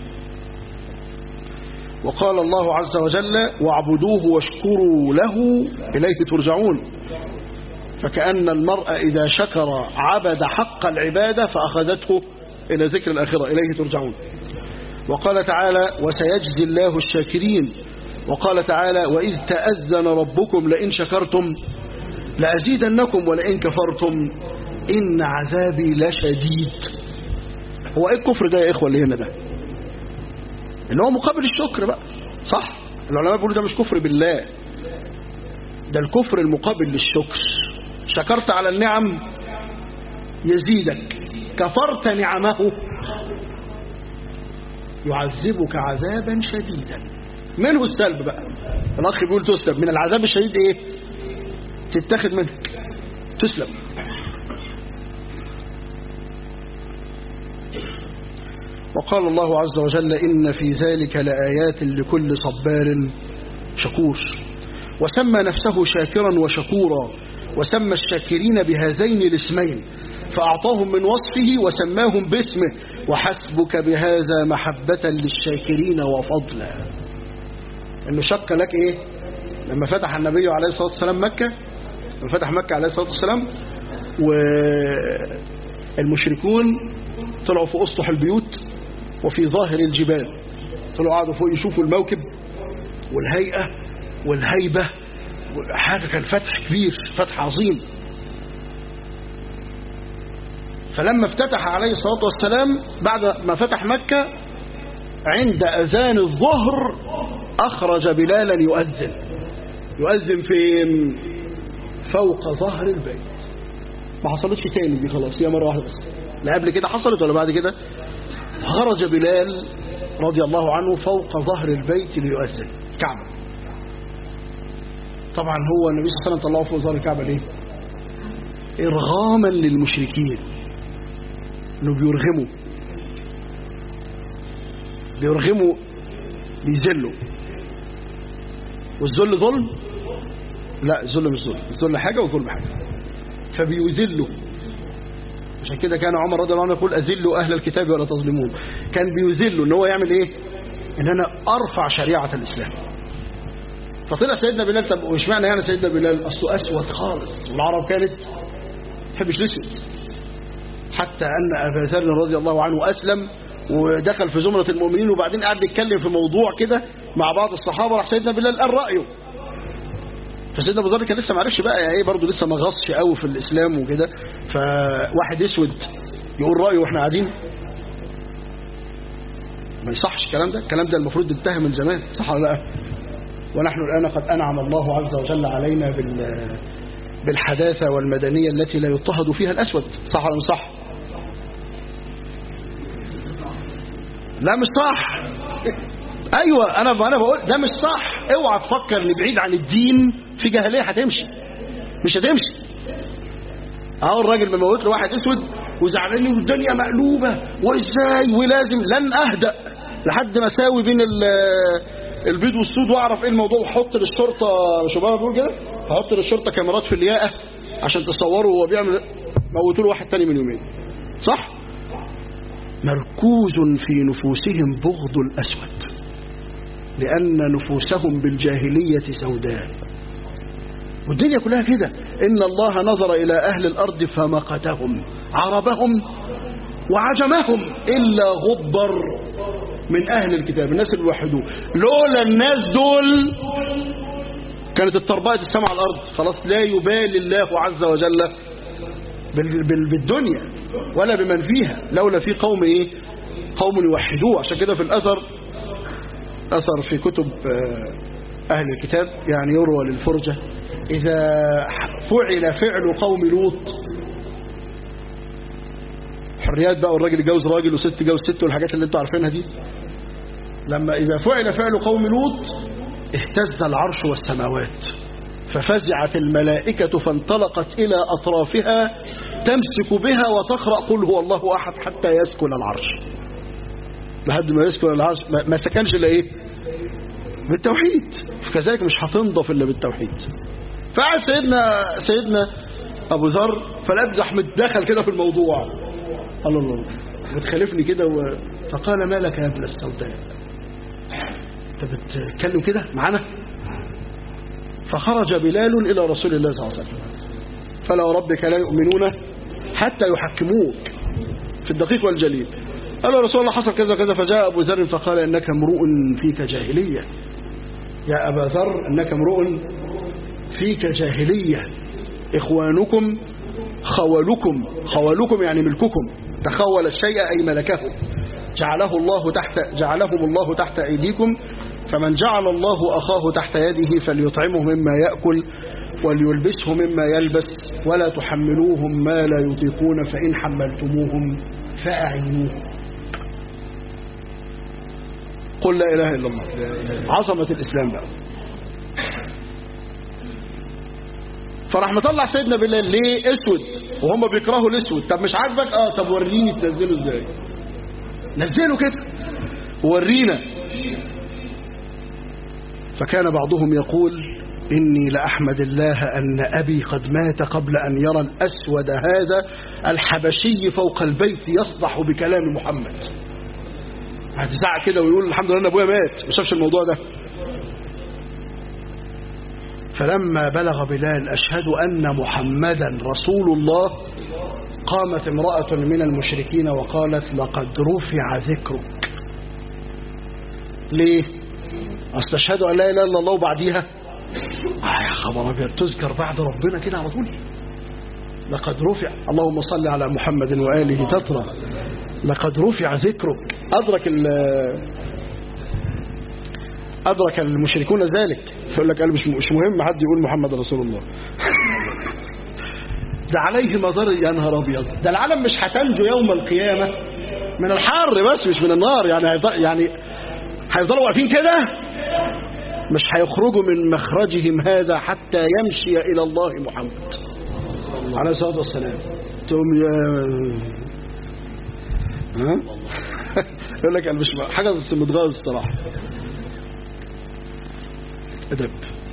وقال الله عز وجل واعبدوه واشكروا له إليه ترجعون فكأن المرء إذا شكر عبد حق العبادة فأخذته إلى ذكر الآخرة إليه ترجعون وقال تعالى وسيجزي الله الشاكرين وقال تعالى وإذ تأذن ربكم لئن شكرتم لأزيدنكم ولئن كفرتم إن عذابي لشديد هو إيه الكفر ده يا إخوة اللي هنا ده إن هو مقابل الشكر بقى صح العلماء بيقولوا ده مش كفر بالله ده الكفر المقابل للشكر شكرت على النعم يزيدك كفرت نعمه يعذبك عذابا شديدا منه السلب بقى الأخ بيقول تسلب من العذاب الشديد إيه تتاخد منك تسلب وقال الله عز وجل إن في ذلك لآيات لكل صبار شكور وسمى نفسه شاكرا وشكورا وسمى الشاكرين بهذين الاسمين فأعطاهم من وصفه وسماهم باسمه وحسبك بهذا محبة للشاكرين وفضلا انه شك لك ايه لما فتح النبي عليه الصلاة والسلام مكة لما فتح مكة عليه الصلاة والسلام والمشركون طلعوا في أسطح البيوت وفي ظاهر الجبال طلعوا قعدوا فوق يشوفوا الموكب والهيئة والهيبة حاجة كان فتح كبير فتح عظيم فلما افتتح عليه الصلاة والسلام بعد ما فتح مكة عند أذان الظهر أخرج بلالا يؤذن يؤذن فين فوق ظهر البيت ما حصلتش تاني دي خلاص هي مرة واحدة بس لا قبل كده حصلت ولا بعد كده خرج بلال رضي الله عنه فوق ظهر البيت ليؤذن كعبة طبعا هو النبي صلى الله عليه وسلم طلعه فوق ظهر الكعبة ليه إرغاما للمشركين انه بيرغموا بيرغموا بيذلوا والذل ظلم لا الذل مش ظلم الذل حاجة والظلم حاجة فبيذلوا عشان كده كان عمر رضي الله عنه يقول أذلوا أهل الكتاب ولا تظلمون كان بيذلوا ان هو يعمل ايه ان انا ارفع شريعة الاسلام فطلع سيدنا بلال طب وش معنى يعني سيدنا بلال اصله اسود خالص والعرب كانت تحبش الاسود حتى ان ابا ذر رضي الله عنه اسلم ودخل في زمرة المؤمنين وبعدين قعد يتكلم في موضوع كده مع بعض الصحابة راح سيدنا بلال قال رأيه فسيدنا ابو ذر كان لسه ما عرفش بقى يعني ايه برضه لسه ما غصش قوي في الاسلام وكده فواحد اسود يقول رأيه واحنا قاعدين ما يصحش الكلام ده الكلام ده المفروض ينتهي من زمان صح ولا لا ونحن الآن قد أنعم الله عز وجل علينا بال بالحداثة والمدنية التي لا يضطهد فيها الأسود صح ولا مش صح لا مش صح ايوه انا انا بقول ده مش صح اوعى تفكر ان بعيد عن الدين في جاهليه هتمشي مش هتمشي اهو الراجل مموت له واحد اسود وزعلان والدنيا مقلوبه وازاي ولازم لن اهدأ لحد ما اساوي بين البيض والسود واعرف ايه الموضوع واحط للشرطه مش بابا بيقول كده احط للشرطه كاميرات في الياقه عشان تصوروا وهو بيعمل موتوا له واحد تاني من يومين صح مركوز في نفوسهم بغض الاسود لأن نفوسهم بالجاهلية سوداء والدنيا كلها كده إن الله نظر إلى أهل الأرض فمقتهم عربهم وعجمهم إلا غبر من أهل الكتاب الناس اللي وحدوه لولا الناس دول كانت التربية السماء على الأرض خلاص لا يبالي الله عز وجل بالدنيا ولا بمن فيها لولا في قوم إيه قوم يوحدوه عشان كده في الأثر أثر في كتب أهل الكتاب يعني يروى للفرجة إذا فعل فعل قوم لوط حريات بقى والراجل يتجوز راجل وست يتجوز ست والحاجات اللي انتوا عارفينها دي لما إذا فعل فعل قوم لوط اهتز العرش والسماوات ففزعت الملائكة فانطلقت إلى أطرافها تمسك بها وتقرأ قل هو الله أحد حتى يسكن العرش لحد ما يسكن العرش ما سكنش إلا إيه بالتوحيد فكذلك مش هتنضف إلا بالتوحيد فقعد سيدنا سيدنا أبو ذر فلقى زحمة دخل كده في الموضوع الله الله بتخالفني كده و... فقال ما لك يا ابن السوداء انت بتتكلم كده معانا فخرج بلال إلى رسول الله صلى الله عليه وسلم فلا وربك لا يؤمنون حتى يحكموك في الدقيق والجليل قال يا رسول الله حصل كذا كذا فجاء أبو ذر فقال إنك امرؤ فيك جاهلية يا أبا ذر إنك امرؤ فيك جاهلية إخوانكم خولكم خولكم يعني ملككم تخول الشيء أي ملكه جعله الله تحت جعلهم الله تحت أيديكم فمن جعل الله أخاه تحت يده فليطعمه مما يأكل وليلبسه مما يلبس ولا تحملوهم ما لا يطيقون فإن حملتموهم فأعينوهم قل لا إله إلا الله عظمة الإسلام بقى فراح مطلع سيدنا بلال ليه اسود وهم بيكرهوا الاسود طب مش عاجبك اه طب وريني تنزله ازاي نزله كده ورينا فكان بعضهم يقول إني لأحمد الله أن أبي قد مات قبل أن يرى الأسود هذا الحبشي فوق البيت يصدح بكلام محمد هتزعق كده ويقول الحمد لله أن أبويا مات ما شافش الموضوع ده فلما بلغ بلال أشهد أن محمدا رسول الله قامت امرأة من المشركين وقالت لقد رفع ذكرك ليه استشهد أن لا إله إلا الله وبعديها آه يا خبر أبيض تذكر بعد ربنا كده على طول لقد رفع اللهم صل على محمد وآله تترى لقد رفع ذكرك أدرك أدرك المشركون ذلك فيقول لك قال مش مش مهم حد يقول محمد رسول الله ده عليه مضر يا نهار ابيض ده العالم مش هتنجو يوم القيامة من الحر بس مش من النار يعني يعني هيفضلوا واقفين كده مش هيخرجوا من مخرجهم هذا حتى يمشي إلى الله محمد عليه الصلاة والسلام تقوم يا ها يقول لك مش حاجة بس متغاظ الصراحة أدب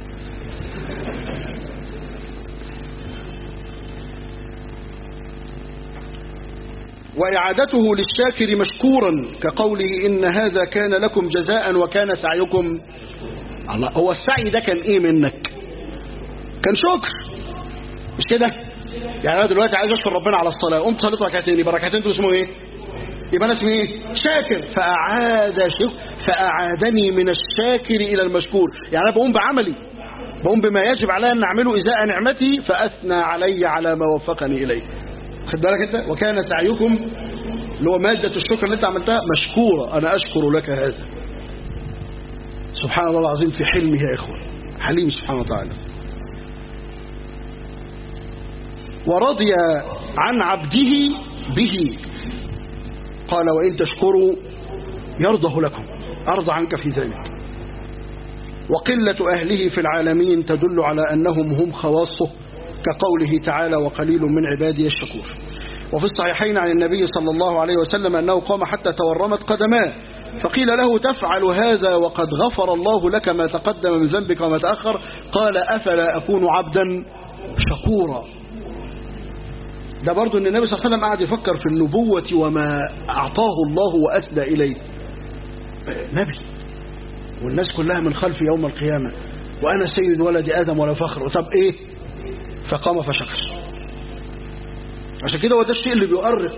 وإعادته للشاكر مشكورا كقوله إن هذا كان لكم جزاء وكان سعيكم الله هو السعي ده كان إيه منك كان شكر مش كده يعني أنا دلوقتي عايز أشكر ربنا على الصلاة قمت صليت ركعتين يبقى ركعتين دول اسمه إيه يبقى أنا اسمي إيه شاكر فأعاد شكر فأعادني من الشاكر إلى المشكور يعني أنا بقوم بعملي بقوم بما يجب علي أن أعمله إزاء نعمتي فأثنى علي على ما وفقني إليه خد بالك انت وكان سعيكم اللي هو مادة الشكر اللي انت عملتها مشكورة انا اشكر لك هذا سبحان الله العظيم في حلمه يا اخوة حليم سبحانه وتعالى ورضي عن عبده به قال وإن تشكروا يرضه لكم أرضى عنك في ذلك وقلة أهله في العالمين تدل على أنهم هم خواصه كقوله تعالى وقليل من عبادي الشكور وفي الصحيحين عن النبي صلى الله عليه وسلم أنه قام حتى تورمت قدماه فقيل له تفعل هذا وقد غفر الله لك ما تقدم من ذنبك وما تأخر قال أفلا أكون عبدا شكورا ده برضو ان النبي صلى الله عليه وسلم قعد يفكر في النبوة وما أعطاه الله وأسدى إليه نبي والناس كلها من خلفي يوم القيامة وأنا سيد ولد آدم ولا فخر طب إيه فقام فشكر عشان كده هو ده الشيء اللي بيؤرق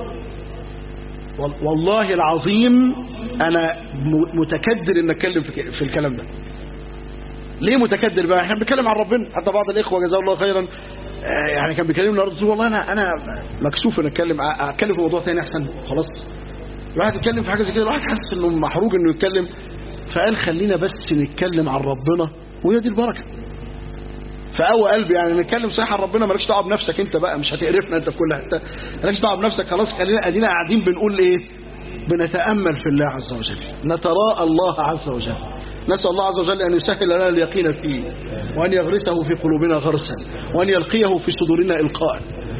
والله العظيم أنا متكدر إن أتكلم في الكلام ده ليه متكدر بقى احنا بنتكلم عن ربنا حتى بعض الإخوة جزاه الله خيرا يعني كان بيكلمني النهارده والله انا انا مكسوف ان اتكلم اتكلم في موضوع ثاني احسن خلاص الواحد يتكلم في حاجه زي كده الواحد حاسس انه محروج انه يتكلم فقال خلينا بس نتكلم عن ربنا وهي دي البركه فقوى قلبي يعني نتكلم صحيح عن ربنا مالكش دعوه بنفسك انت بقى مش هتقرفنا انت في كل حته مالكش دعوه بنفسك خلاص خلينا ادينا قاعدين بنقول ايه بنتامل في الله عز وجل نتراءى الله عز وجل نسأل الله عز وجل أن يسهل لنا اليقين فيه وأن يغرسه في قلوبنا غرسا وأن يلقيه في صدورنا إلقاء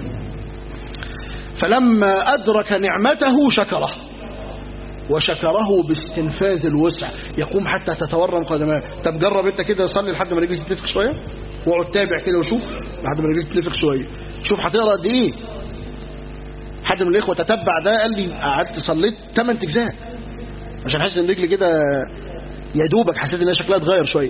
فلما أدرك نعمته شكره وشكره باستنفاذ الوسع يقوم حتى تتورم قدماه طب جرب انت كده صلي لحد ما رجلك تتنفخ شويه واقعد تابع كده وشوف لحد ما رجلك تتنفخ شويه شوف هتقرا قد ايه حد من الاخوه تتبع ده قال لي قعدت صليت 8 اجزاء عشان احس ان رجلي كده يا دوبك حسيت ان شكلها اتغير شويه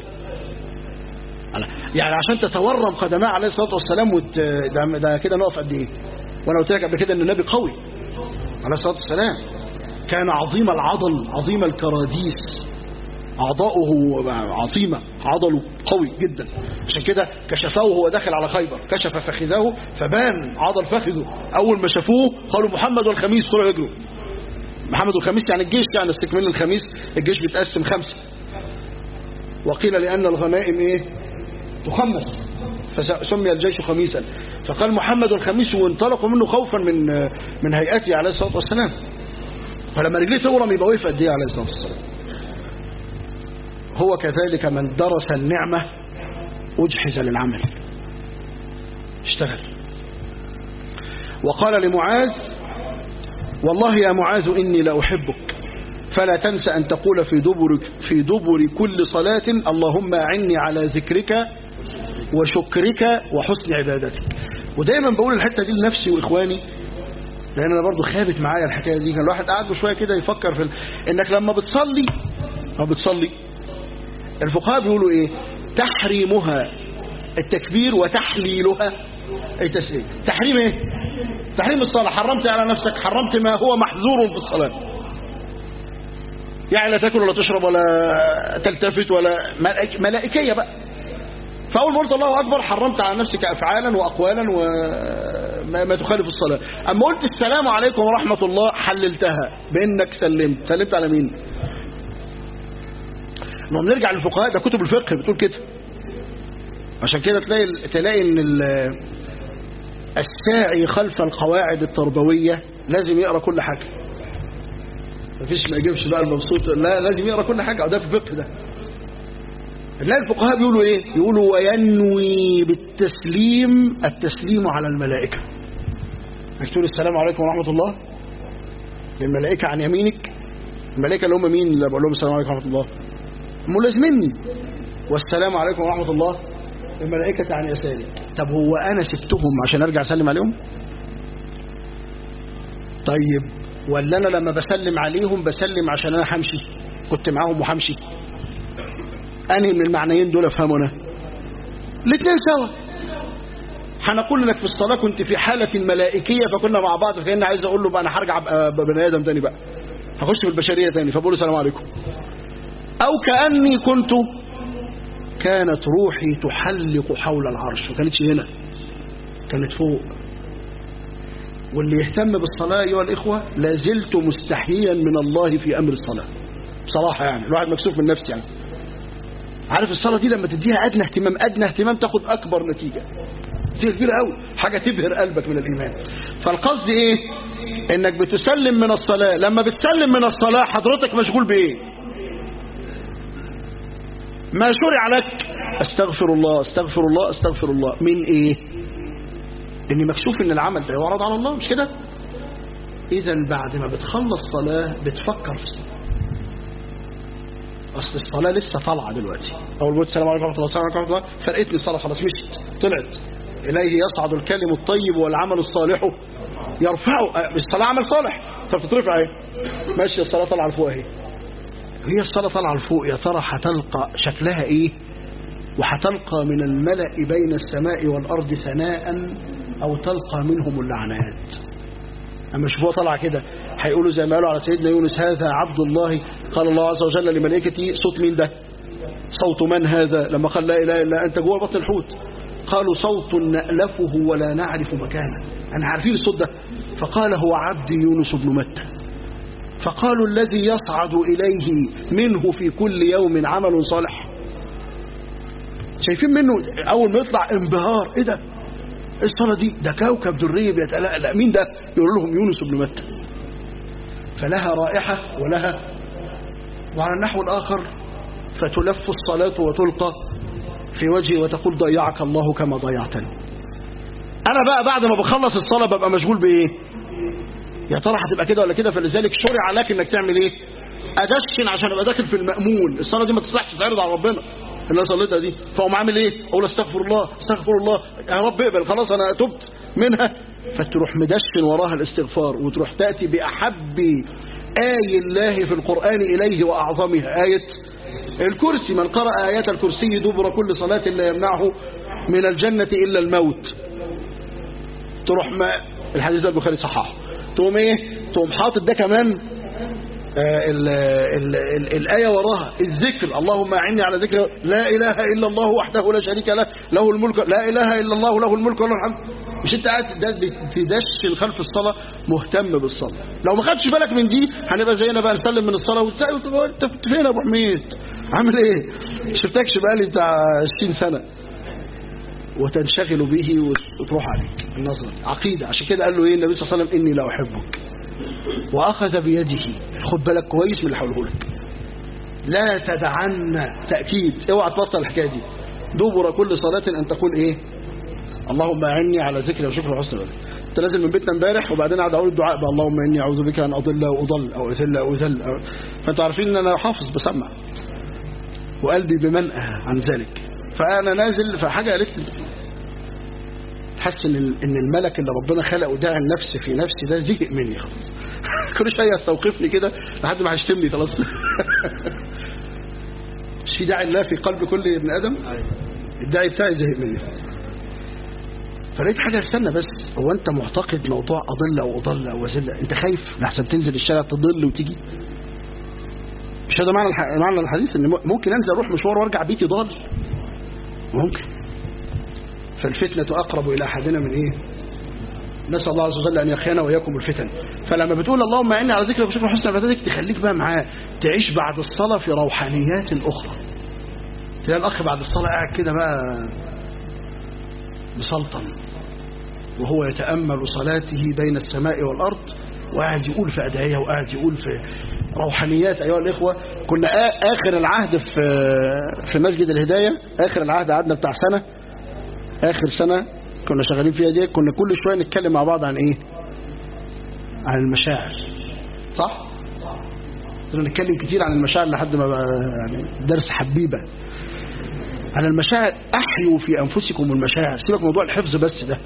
يعني عشان تتورم قدماه عليه الصلاه والسلام وت... ده, ده كده نقف قد ايه وانا قلت لك قبل كده ان النبي قوي عليه الصلاه والسلام كان عظيم العضل عظيم الكراديس أعضاؤه عظيمة عضله قوي جدا عشان كده كشفوه وهو داخل على خيبر كشف فخذه فبان عضل فخذه أول ما شافوه قالوا محمد والخميس طلعوا يجروا محمد والخميس يعني الجيش يعني استكمال الخميس الجيش بيتقسم خمسة وقيل لأن الغنائم إيه تخمس فسمي الجيش خميسا فقال محمد والخميس وانطلقوا منه خوفا من من هيئته عليه الصلاة والسلام فلما رجليه تورم يبقى وقف قد ايه عليه الصلاه والسلام هو كذلك من درس النعمه اجحز للعمل اشتغل وقال لمعاذ والله يا معاذ اني لاحبك فلا تنس ان تقول في دبر في دبر كل صلاه اللهم اعني على ذكرك وشكرك وحسن عبادتك ودايما بقول الحته دي لنفسي واخواني لان انا برضو خابت معايا الحكايه دي كان الواحد قاعد شويه كده يفكر في ال... انك لما بتصلي او بتصلي الفقهاء بيقولوا ايه تحريمها التكبير وتحليلها التسليم تحريم ايه تحريم الصلاه حرمت على نفسك حرمت ما هو محظور في الصلاه يعني لا تاكل ولا تشرب ولا تلتفت ولا ملائكيه بقى فأول ما قلت الله أكبر حرمت على نفسك أفعالا وأقوالا وما ما تخالف الصلاة أما قلت السلام عليكم ورحمة الله حللتها بأنك سلمت سلمت على مين لما بنرجع للفقهاء ده كتب الفقه بتقول كده عشان كده تلاقي تلاقي ان الساعي خلف القواعد التربوية لازم يقرأ كل حاجة مفيش ما يجيبش بقى المبسوط لا لازم يقرأ كل حاجة ده في الفقه ده لا الفقهاء بيقولوا ايه يقولوا وينوي بالتسليم التسليم على الملائكة تقول السلام عليكم ورحمة الله للملائكة عن يمينك الملائكة اللي هم مين اللي بقول لهم السلام عليكم ورحمة الله ملازمني والسلام عليكم ورحمة الله الملائكة عن يساري طب هو أنا سبتهم عشان أرجع أسلم عليهم طيب ولا أنا لما بسلم عليهم بسلم عشان أنا همشي كنت معاهم وهمشي أنهي من المعنيين دول أفهموا أنا الاثنين سوا هنقول لك في الصلاة كنت في حالة ملائكية فكنا مع بعض فكأن عايز أقول له بقى أنا هرجع بني آدم تاني بقى هخش في البشرية تاني فبقول له السلام عليكم أو كأني كنت كانت روحي تحلق حول العرش ما كانتش هنا كانت فوق واللي يهتم بالصلاة أيها الإخوة لازلت مستحيا من الله في أمر الصلاة بصراحة يعني الواحد مكسوف من نفسه يعني عارف الصلاة دي لما تديها أدنى اهتمام أدنى اهتمام تاخد أكبر نتيجة نتيجة كبيرة قوي حاجة تبهر قلبك من الإيمان فالقصد إيه إنك بتسلم من الصلاة لما بتسلم من الصلاة حضرتك مشغول بإيه ما شرع لك استغفر الله استغفر الله استغفر الله من ايه اني مكشوف ان العمل ده يعرض على الله مش كده اذا بعد ما بتخلص صلاة بتفكر في الصلاة اصل الصلاة لسه طالعة دلوقتي اول ما السلام عليكم ورحمة الله السلام عليكم ورحمة الله فرقتني الصلاة خلاص مشت طلعت اليه يصعد الكلم الطيب والعمل الصالح يرفعه الصلاة عمل صالح فبتترفع ايه ماشي الصلاة طالعة لفوق اهي هي الصلاة طالعة لفوق يا ترى هتلقى شكلها ايه وهتلقى من الملأ بين السماء والأرض ثناء أو تلقى منهم اللعنات أما شوفوها طالعة كده هيقولوا زي ما قالوا على سيدنا يونس هذا عبد الله قال الله عز وجل لملائكته صوت مين ده صوت من هذا لما قال لا إله إلا أنت جوه بطن الحوت قالوا صوت نألفه ولا نعرف مكانه أنا عارفين الصوت ده فقال هو عبد يونس بن متى فقالوا الذي يصعد إليه منه في كل يوم عمل صالح شايفين منه أول ما يطلع انبهار إيه ده الصلاة دي ده كوكب دري بيتلألأ مين ده يقول لهم يونس بن متى فلها رائحة ولها وعلى النحو الآخر فتلف الصلاة وتلقى في وجهي وتقول ضيعك الله كما ضيعتني أنا بقى بعد ما بخلص الصلاة ببقى مشغول بإيه يا ترى هتبقى كده ولا كده فلذلك شرع لك انك تعمل ايه ادشن عشان ابقى داخل في المأمون الصلاة دي ما تصلحش تتعرض على ربنا اللي انا صليتها دي فاقوم عامل ايه اقول استغفر الله استغفر الله يا رب اقبل خلاص انا تبت منها فتروح مدشن وراها الاستغفار وتروح تاتي باحب آي الله في القرآن إليه وأعظمها آية الكرسي من قرأ آيات الكرسي دبر كل صلاة لا يمنعه من الجنة إلا الموت تروح ما الحديث ده البخاري صححه تقوم ايه تقوم حاطط ده كمان آه ال ال ال الآية وراها الذكر اللهم أعني على ذكر لا إله إلا الله وحده لا شريك له له الملك لا إله إلا الله له الملك وله الحمد مش انت قاعد تدش خلف الصلاة مهتم بالصلاة لو ما خدتش بالك من دي هنبقى زينا بقى نسلم من الصلاة وتسأل انت فين يا ابو حميد عامل ايه شفتكش بقالي بتاع 20 سنة وتنشغل به وتروح عليك النظر عقيدة عشان كده قال له ايه النبي صلى الله عليه وسلم اني لا احبك واخذ بيده خد بالك كويس من اللي هقوله لك لا تدعن تأكيد اوعى تبطل الحكاية دي دبر كل صلاة ان تقول ايه اللهم اعني على ذكر وشكر وحسن العبادة انت نازل من بيتنا امبارح وبعدين قاعد اقول الدعاء بقى اللهم اني اعوذ بك ان اضل واضل او اذل او اذل أو فانتوا عارفين ان انا حافظ بسمع وقلبي بمنأى عن ذلك فانا نازل فحاجه قالت لي حس ان ان الملك اللي ربنا خلقه داعي النفس في نفسي ده زهق مني خلاص كل شويه يستوقفني كده لحد ما هيشتمني خلاص مش في داعي الله في قلب كل ابن ادم الداعي بتاعي زهق مني فلقيت حاجه استنى بس هو انت معتقد موضوع اضل او اضل او ازل انت خايف لحسن تنزل الشارع تضل وتيجي مش هذا معنى الح... معنى الحديث ان ممكن انزل اروح مشوار وارجع بيتي ضال ممكن فالفتنة أقرب إلى أحدنا من إيه نسأل الله عز وجل أن يخينا وإياكم الفتن فلما بتقول اللهم إني على ذكرك وشكر حسن عبادتك تخليك بقى معاه تعيش بعد الصلاة في روحانيات أخرى تلاقي الأخ بعد الصلاة قاعد كده بقى مسلطن وهو يتأمل صلاته بين السماء والأرض وقاعد يقول في أدعية وقاعد يقول في روحانيات أيها الإخوة كنا آخر العهد في في مسجد الهداية آخر العهد قعدنا بتاع سنة آخر سنة كنا شغالين فيها دي كنا كل شوية نتكلم مع بعض عن إيه عن المشاعر صح كنا نتكلم كتير عن المشاعر لحد ما بقى يعني درس حبيبة عن المشاعر أحيوا في أنفسكم المشاعر سيبك موضوع الحفظ بس ده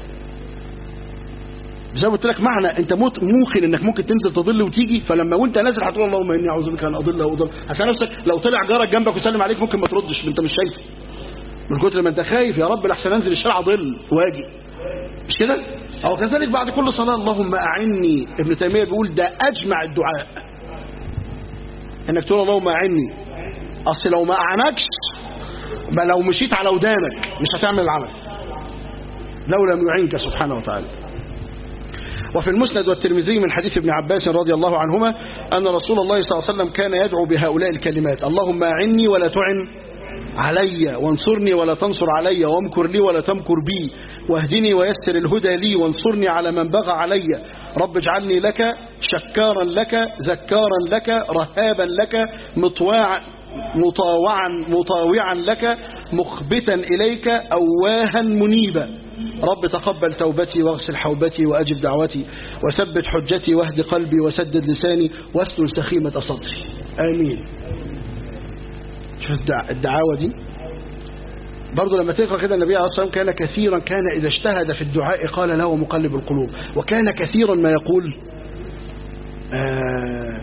زي ما قلت لك معنى انت موقن انك ممكن تنزل تضل وتيجي فلما وانت نازل هتقول اللهم اني اعوذ بك ان اضل واضل عشان نفسك لو طلع جارك جنبك وسلم عليك ممكن ما تردش انت مش شايفه من كتر ما انت خايف يا رب لحسن انزل الشارع ضل واجي مش كده او كذلك بعد كل صلاه اللهم اعني ابن تيميه بيقول ده اجمع الدعاء انك تقول اللهم اعني اصل لو ما اعنكش ما لو مشيت على ودانك مش هتعمل العمل لو لم يعينك سبحانه وتعالى وفي المسند والترمذي من حديث ابن عباس رضي الله عنهما أن رسول الله صلى الله عليه وسلم كان يدعو بهؤلاء الكلمات اللهم أعني ولا تعن علي وانصرني ولا تنصر علي وامكر لي ولا تمكر بي واهدني ويسر الهدى لي وانصرني على من بغى علي رب اجعلني لك شكارا لك ذكارا لك رهابا لك مطواعا مطاوعا مطاوعا لك مخبتا إليك أواها منيبا رب تقبل توبتي واغسل حوبتي وأجب دعوتي وثبت حجتي واهد قلبي وسدد لساني واسلل سخيمة صدري آمين شوف الدعاوة دي برضه لما تقرأ كده النبي عليه الصلاة والسلام كان كثيرا كان إذا اجتهد في الدعاء قال له مقلب القلوب وكان كثيرا ما يقول آه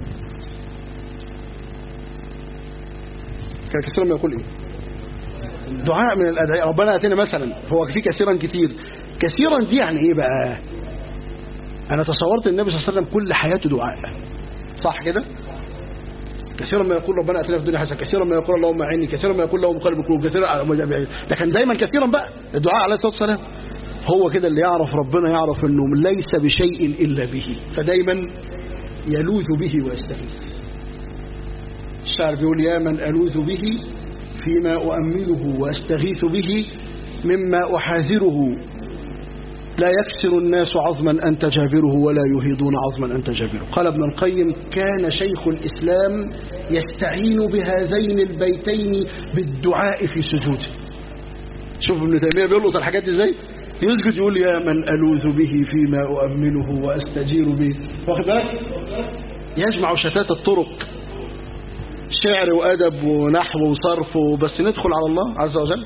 كان كثيرا ما يقول ايه دعاء من الأدعية ربنا أتينا مثلا هو في كثيرا كثير كثيرا دي يعني ايه بقى انا تصورت النبي صلى الله عليه وسلم كل حياته دعاء صح كده كثيرا ما يقول ربنا اتنا في الدنيا حسنه كثيرا ما يقول اللهم اعني كثيرا ما يقول اللهم قلب القلوب كثيرا ده كان دايما كثيرا بقى الدعاء عليه الصلاه والسلام هو كده اللي يعرف ربنا يعرف انه ليس بشيء الا به فدايما يلوذ به ويستغيث الشاعر بيقول يا من الوذ به فيما اؤمله واستغيث به مما احاذره لا يكسر الناس عظما أنت جابره ولا يهيدون عظما أنت جابره قال ابن القيم كان شيخ الإسلام يستعين بهذين البيتين بالدعاء في سجوده شوف ابن تيمية بيلقط الحاجات دي ازاي يسجد يقول يا من ألوذ به فيما أؤمله وأستجير به واخد بالك يجمع شتات الطرق شعر وأدب ونحو وصرف بس ندخل على الله عز وجل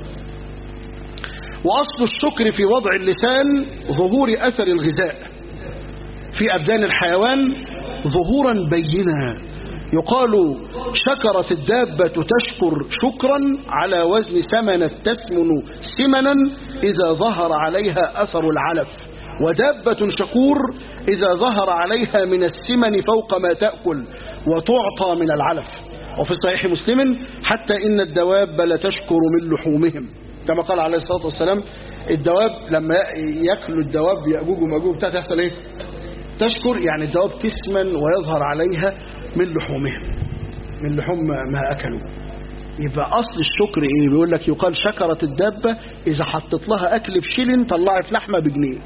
وأصل الشكر في وضع اللسان ظهور أثر الغذاء في أبدان الحيوان ظهورا بينا يقال شكرت الدابة تشكر شكرا على وزن ثمنت تثمن ثمنا إذا ظهر عليها أثر العلف ودابة شكور إذا ظهر عليها من الثمن فوق ما تأكل وتعطى من العلف وفي صحيح مسلم حتى إن الدواب لتشكر من لحومهم كما قال عليه الصلاة والسلام الدواب لما يأكلوا الدواب يأجوج ومأجوج بتاع تحصل ايه تشكر يعني الدواب تسمن ويظهر عليها من لحومهم من لحوم ما أكلوا يبقى أصل الشكر إيه بيقول لك يقال شكرت الدابة إذا حطت لها أكل بشلن طلعت لحمة بجنيه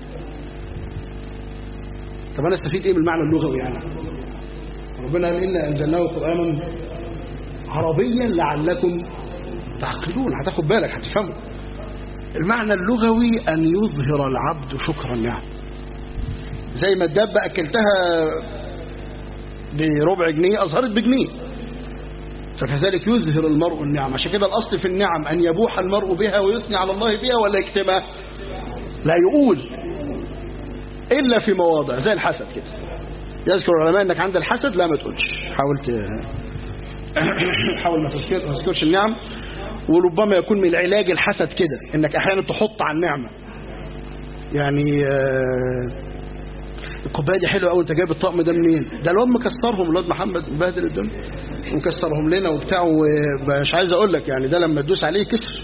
طب أنا استفيد إيه من المعنى اللغوي يعني ربنا قال إنا أنزلناه قرآنا عربيا لعلكم تعقلون هتاخد بالك هتفهموا المعنى اللغوي أن يظهر العبد شكر النعم زي ما الدابة أكلتها بربع جنيه أظهرت بجنيه فكذلك يظهر المرء النعم عشان كده الأصل في النعم أن يبوح المرء بها ويثني على الله بها ولا يكتمها لا يقول إلا في مواضع زي الحسد كده يذكر العلماء أنك عند الحسد لا ما تقولش حاولت حاول ما تذكرش النعم وربما يكون من علاج الحسد كده انك احيانا تحط على النعمة يعني الكوبايه دي حلوه قوي انت جايب الطقم ده منين ده الواد مكسرهم الواد محمد مبهدل الدنيا مكسرهم لنا وبتاع مش عايز اقول لك يعني ده لما تدوس عليه كسر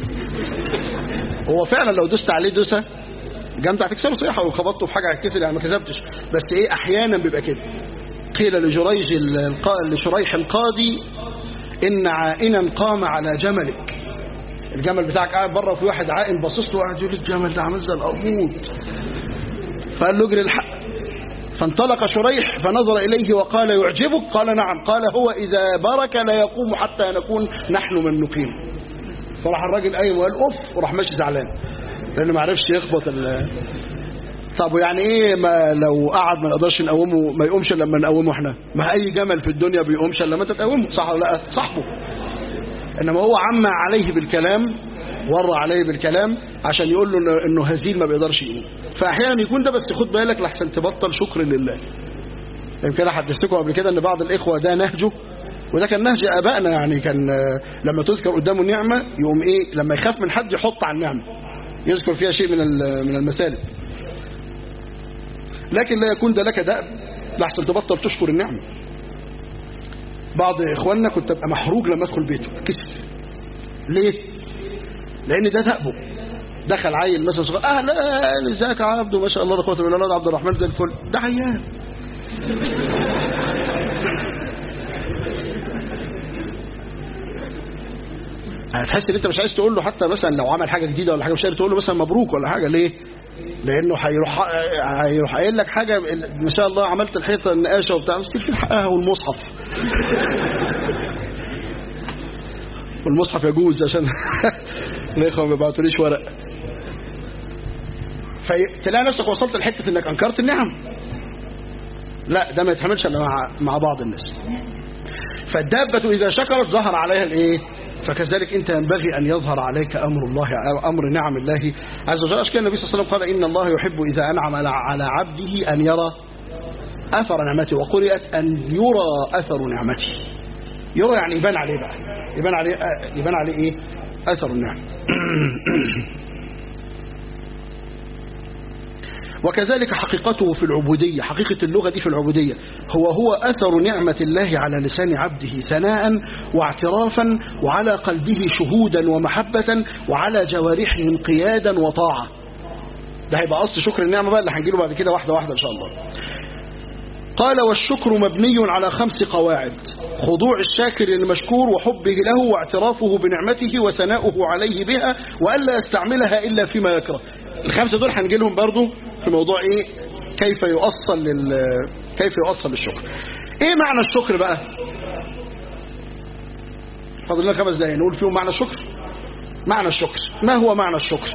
هو فعلا لو دوست عليه دوسه جامده هتكسره صيحه وخبطته في حاجه هتكسر يعني ما كذبتش بس ايه احيانا بيبقى كده قيل لجريج لشريح القاضي إن عائنا قام على جملك الجمل بتاعك قاعد بره وفي واحد عائن باصص له وقاعد يقول الجمل ده عامل زي القرموط فقال له اجري الحق فانطلق شريح فنظر إليه وقال يعجبك قال نعم قال هو إذا برك لا يقوم حتى نكون نحن من نقيم فراح الراجل قايم وقال أوف وراح ماشي زعلان لأنه ما عرفش يخبط ال طب يعني ايه ما لو قعد ما نقدرش نقومه ما يقومش لما نقومه احنا ما اي جمل في الدنيا بيقومش الا لما انت تقومه صح ولا لا صاحبه انما هو عمى عليه بالكلام ورى عليه بالكلام عشان يقول له انه هزيل ما بيقدرش يقوم فاحيانا يكون ده بس خد بالك لحسن تبطل شكر لله يمكن حدثتكم قبل كده ان بعض الاخوه ده نهجه وده كان نهج ابائنا يعني كان لما تذكر قدامه نعمه يقوم ايه لما يخاف من حد يحط على النعمه يذكر فيها شيء من من المسالب لكن لا يكون ده لك دأب لحسن تبطل تشكر النعمة بعض إخواننا كنت أبقى محروج لما أدخل بيته كسف ليه؟ لأن ده دأبه دخل عيل مثلا صغير اهلا ازيك يا عبده ما شاء الله لا قوه الا بالله عبد الرحمن زي الفل ده عيال هتحس ان انت مش عايز تقول له حتى مثلا لو عمل حاجه جديده ولا حاجه مش عايز تقول له مثلا مبروك ولا حاجه ليه لانه هيروح هيروح قايل لك حاجه ما شاء الله عملت الحيطه النقاشه وبتاع بس في حقها والمصحف والمصحف يجوز عشان الاخوه ما بيبعتوليش ورق فتلاقي نفسك وصلت لحته انك انكرت النعم لا ده ما يتحملش الا مع مع بعض الناس فالدابه اذا شكرت ظهر عليها الايه فكذلك انت ينبغي ان يظهر عليك امر الله او امر نعم الله عز وجل عشان النبي صلى الله عليه وسلم قال ان الله يحب اذا انعم على عبده ان يرى اثر نعمته وقرئت ان يرى اثر نعمته يرى يعني يبان عليه بقى يبان عليه يبان عليه ايه اثر النعم وكذلك حقيقته في العبودية حقيقة اللغة دي في العبودية هو هو أثر نعمة الله على لسان عبده ثناء واعترافا وعلى قلبه شهودا ومحبة وعلى جوارحه انقيادا وطاعة ده هيبقى أصل شكر النعمة بقى اللي هنجيله بعد كده واحدة واحدة إن شاء الله قال والشكر مبني على خمس قواعد خضوع الشاكر للمشكور وحبه له واعترافه بنعمته وثناؤه عليه بها وألا يستعملها إلا فيما يكره الخمسة دول هنجي لهم برضو في موضوع ايه كيف يؤصل لل كيف يؤصل للشكر ايه معنى الشكر بقى فاضل لنا خمس دقايق نقول فيهم معنى الشكر معنى الشكر ما هو معنى الشكر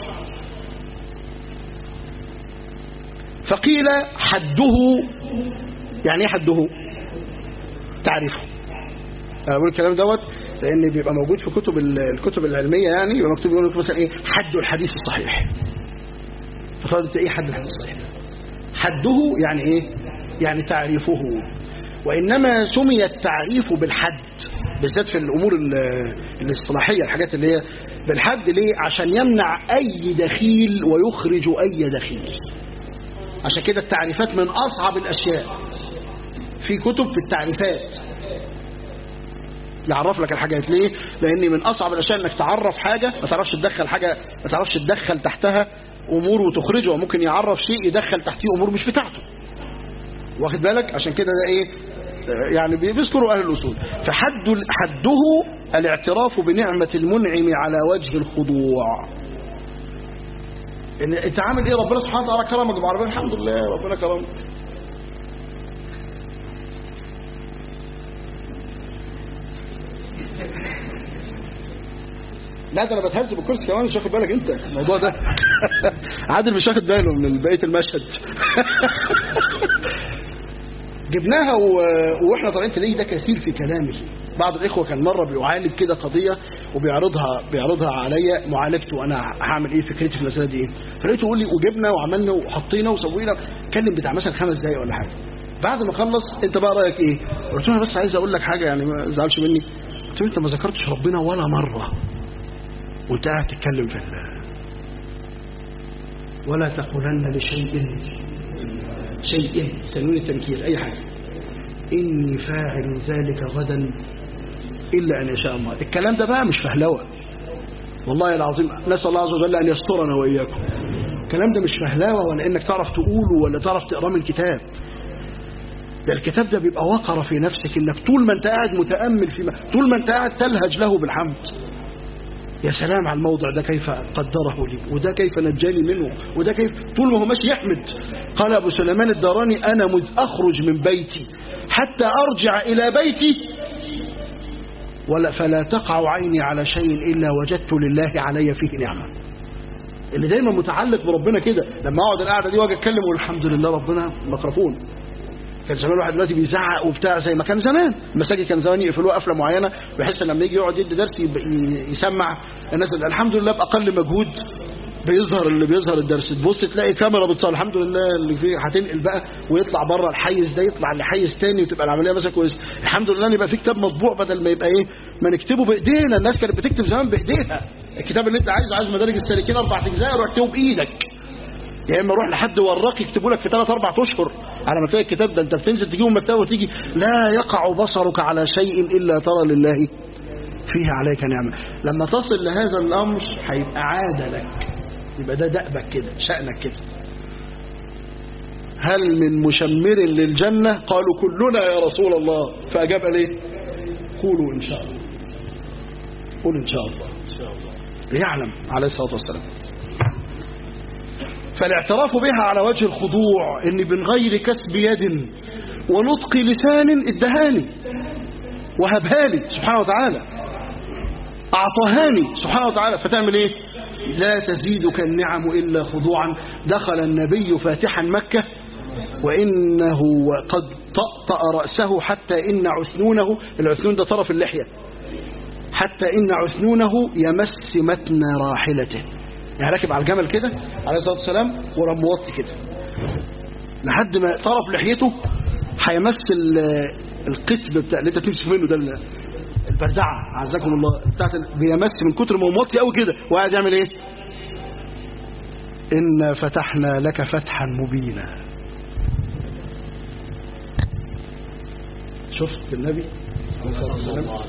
فقيل حده يعني ايه حده تعريفه انا بقول الكلام دوت لان بيبقى موجود في كتب الكتب العلميه يعني بيبقى مكتوب يقول لك مثلا ايه حد الحديث الصحيح فصارت ايه حد الحديث الصحيح حده يعني ايه يعني تعريفه وانما سمي التعريف بالحد بالذات في الامور الاصطلاحيه الحاجات اللي هي بالحد ليه عشان يمنع اي دخيل ويخرج اي دخيل عشان كده التعريفات من اصعب الاشياء في كتب في التعريفات يعرف لك الحاجات ليه لان من اصعب الاشياء انك تعرف حاجه ما تعرفش تدخل حاجه ما تعرفش تدخل تحتها امور وتخرجه وممكن يعرف شيء يدخل تحتيه امور مش بتاعته واخد بالك عشان كده ده ايه يعني بيذكروا اهل الاصول فحد حده الاعتراف بنعمه المنعم على وجه الخضوع ان انت عامل ايه ربنا سبحانه وتعالى كرمك بعربيه الحمد لله ربنا كرمك لا ده انا بتهز بالكرسي كمان مش واخد بالك انت الموضوع ده عادل مش واخد باله من بقيه المشهد جبناها و... واحنا طالعين تلاقيه ده كثير في كلامه بعض الاخوه كان مره بيعالج كده قضيه وبيعرضها بيعرضها عليا معالجته انا هعمل ايه فكرتي في المساله دي ايه فلقيته يقول لي وجبنا وعملنا وحطينا وسوينا اتكلم بتاع مثلا خمس دقايق ولا حاجه بعد ما خلص انت بقى رايك ايه قلت له انا بس عايز اقول لك حاجه يعني ما تزعلش مني قلت له انت ما ذكرتش ربنا ولا مره وانت قاعد تتكلم في الله ولا تقولن لشيء شيء تنوين التنكير اي حاجه اني فاعل ذلك غدا الا ان يشاء الله الكلام ده بقى مش فهلوه والله العظيم نسال الله عز وجل ان يسترنا واياكم الكلام ده مش فهلاوه ولا انك تعرف تقوله ولا تعرف تقراه من الكتاب ده الكتاب ده بيبقى وقر في نفسك انك طول ما انت قاعد متامل فيما طول ما انت قاعد تلهج له بالحمد يا سلام على الموضع ده كيف قدره لي وده كيف نجاني منه وده كيف طول ما هو ماشي يحمد قال أبو سليمان الداراني أنا مذ أخرج من بيتي حتى أرجع إلى بيتي ولا فلا تقع عيني على شيء إلا وجدت لله علي فيه نعمة اللي دايما متعلق بربنا كده لما اقعد القعده دي واجي اتكلم واقول الحمد لله ربنا ميكروفون كان زمان الواحد دلوقتي بيزعق وبتاع زي ما كان زمان المساجد كان زمان يقفلوها قفله معينه بحيث لما يجي يقعد يدي درس يسمع الناس الحمد لله باقل مجهود بيظهر اللي بيظهر الدرس تبص تلاقي كاميرا بتصور الحمد لله اللي فيه هتنقل بقى ويطلع بره الحيز ده يطلع لحيز تاني وتبقى العمليه مثلا كويس الحمد لله ان يبقى في كتاب مطبوع بدل ما يبقى ايه ما نكتبه بايدينا الناس كانت بتكتب زمان بايديها الكتاب اللي انت عايزه عايز مدارج السالكين اربع اجزاء روح اكتبه بايدك يا اما روح لحد وراك يكتبوا لك في ثلاث اربع اشهر على ما تلاقي الكتاب ده انت بتنزل تجيبه من المكتبه وتيجي لا يقع بصرك على شيء الا ترى لله فيه عليك نعمه لما تصل لهذا الامر هيبقى عاده لك يبقى ده دأبك كده شأنك كده هل من مشمر للجنة قالوا كلنا يا رسول الله فأجاب ليه قولوا إن شاء الله قول إن شاء الله يعلم عليه الصلاة والسلام فالاعتراف بها على وجه الخضوع ان من غير كسب يد ونطق لسان ادهاني وهبهالي سبحانه وتعالى اعطاهاني سبحانه وتعالى فتعمل ايه لا تزيدك النعم الا خضوعا دخل النبي فاتحا مكة وانه قد طأطأ رأسه حتى ان عثنونه العثنون ده طرف اللحية حتى ان عثنونه يمس متن راحلته يعني راكب على الجمل كده عليه الصلاه والسلام ورم موطي كده لحد ما طرف لحيته هيمس القسم بتاع اللي انت تمسك منه ده البردعه عزكم الله بتاعت بيمس من كتر ما هو موطي قوي كده وقاعد يعمل ايه إنا فتحنا لك فتحا مبينا شفت النبي عليه الصلاه والسلام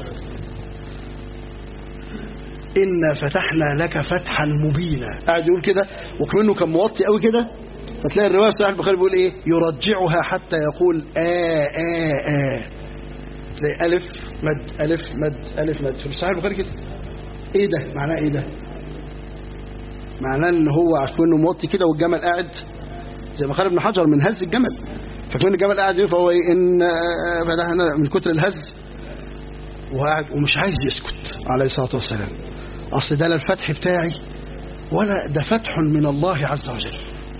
إنا فتحنا لك فتحا مبينا قاعد يقول كده وكمنه كان موطي قوي كده فتلاقي الرواية صحيح البخاري بيقول إيه يرجعها حتى يقول آه آه آه تلاقي ألف مد ألف مد ألف مد في صحيح البخاري كده إيه ده معناه إيه ده معناه إن هو عشان إنه موطي كده والجمل قاعد زي ما قال ابن حجر من هز الجمل فكون الجمل قاعد يقول فهو إيه إن فتحنا من كتر الهز وقاعد ومش عايز يسكت عليه الصلاة والسلام أصل ده لا الفتح بتاعي ولا ده فتح من الله عز وجل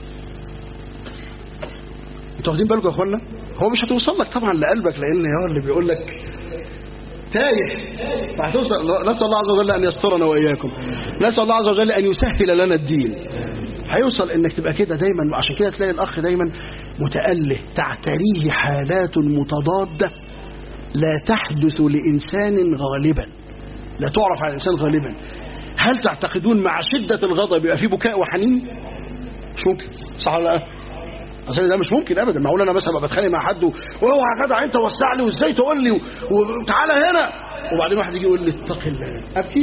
انتوا واخدين بالكم يا اخوانا هو مش هتوصل لك طبعا لقلبك لان هو اللي بيقول لك تايه فهتوصل نسال الله عز وجل ان يسترنا واياكم نسال الله عز وجل ان يسهل لنا الدين هيوصل انك تبقى كده دايما عشان كده تلاقي الاخ دايما متأله تعتريه حالات متضاده لا تحدث لانسان غالبا لا تعرف على الانسان غالبا هل تعتقدون مع شدة الغضب يبقى في بكاء وحنين مش ممكن صح ولا لا اصل ده مش ممكن ابدا معقول انا مثلا بتخانق مع حد واوعى يا جدع انت وسع لي وازاي تقول لي وتعالى هنا وبعدين واحد يجي يقول لي اتق الله ابكي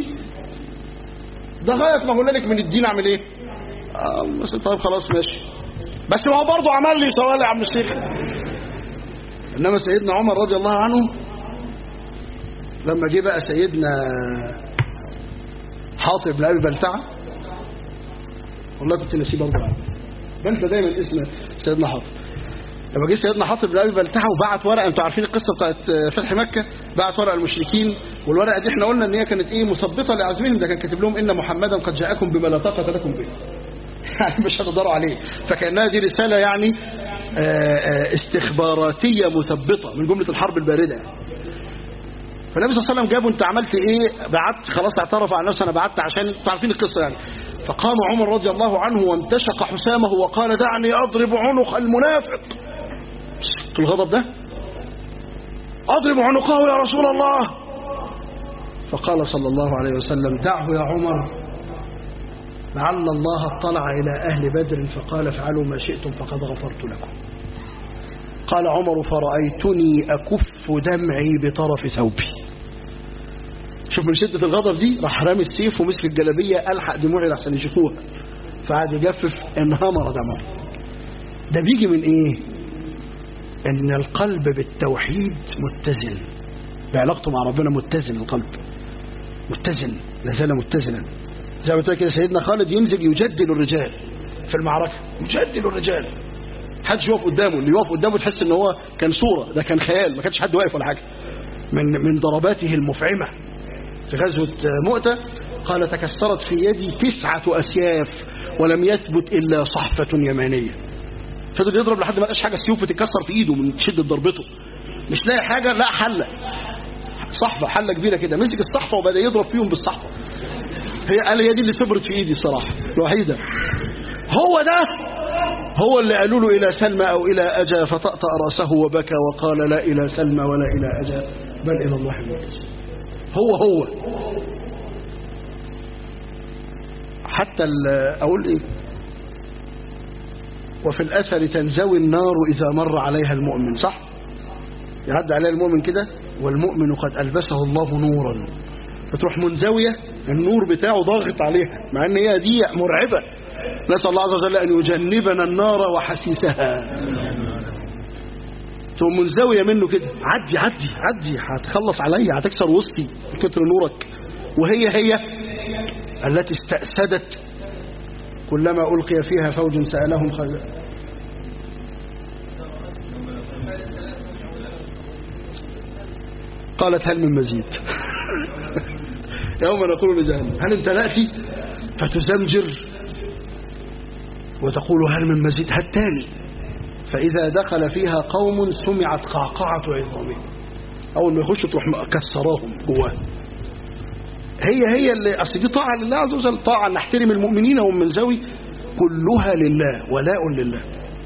ده غايه ما اقول لك من الدين اعمل ايه آه بس طيب خلاص ماشي بس ما هو برضه عمل لي سؤال يا عم الشيخ انما سيدنا عمر رضي الله عنه لما جه بقى سيدنا حاطب بن ابي بلتعه والله كنت نسيه برضه عنه بنسى دايما اسم سيدنا حاطب لما جه سيدنا حاطب بن ابي بلتعه وبعت ورقه انتوا عارفين القصه بتاعت فتح مكه بعت ورقه المشركين والورقه دي احنا قلنا ان هي كانت ايه مثبطه لعزمهم ده كان كاتب لهم ان محمدا قد جاءكم بما لا طاقه لكم به يعني مش هتقدروا عليه فكانها دي رساله يعني استخباراتيه مثبطه من جمله الحرب البارده يعني. فالنبي صلى الله عليه وسلم جابه انت عملت ايه بعت خلاص اعترف على نفسه انا بعت عشان انتوا عارفين القصه يعني فقام عمر رضي الله عنه وامتشق حسامه وقال دعني اضرب عنق المنافق الغضب ده اضرب عنقه يا رسول الله فقال صلى الله عليه وسلم دعه يا عمر لعل الله اطلع الى اهل بدر فقال افعلوا ما شئتم فقد غفرت لكم قال عمر فرأيتني أكف دمعي بطرف ثوبي شوف من شدة الغضب دي راح رامي السيف ومسك الجلابية ألحق دموعي لحسن يشوفوها فقعد يجفف انهمر دمعه ده بيجي من ايه ان القلب بالتوحيد متزن بعلاقته مع ربنا متزن القلب متزن لازال متزنا زي ما قلت كده سيدنا خالد ينزل يجدل الرجال في المعركة يجدل الرجال حدش يقف قدامه اللي يقف قدامه تحس ان هو كان صورة ده كان خيال ما كانش حد واقف ولا حاجة من من ضرباته المفعمة في غزوة مؤتة قال تكسرت في يدي تسعة أسياف ولم يثبت إلا صحفة يمانية فضل يضرب لحد ما لقاش حاجة سيوف تتكسر في إيده من شدة ضربته مش لاقي حاجة لا حلة صحفة حلة كبيرة كده مسك الصحفة وبدأ يضرب فيهم بالصحفة هي قال هي دي اللي ثبرت في إيدي الصراحة الوحيدة هو ده هو اللي قالوا له إلى سلمى أو إلى أجا فطأطأ رأسه وبكى وقال لا إلى سلمى ولا إلى أجا بل إلى الله المرجع هو هو حتى أقول إيه وفي الأثر تنزوي النار إذا مر عليها المؤمن صح يعد عليها المؤمن كده والمؤمن قد ألبسه الله نورا فتروح منزوية النور بتاعه ضاغط عليها مع ان هي دي مرعبة نسأل الله عز وجل أن يجنبنا النار وحسيسها ثم منزوية منه كده عدي عدي عدي هتخلص عليا هتكسر وسطي من كتر نورك وهي هي التي استأسدت كلما ألقي فيها فوج سألهم خزائن قالت هل من مزيد يوم نقول لجهنم هل امتلأت فتزمجر وتقول هل من مزيد هل تاني فإذا دخل فيها قوم سمعت قعقعة عظامهم أول ما يخشوا تروح كسراهم جواه هي هي اللي أصل دي طاعة لله عز وجل طاعة نحترم المؤمنين وهم من زوي كلها لله ولاء لله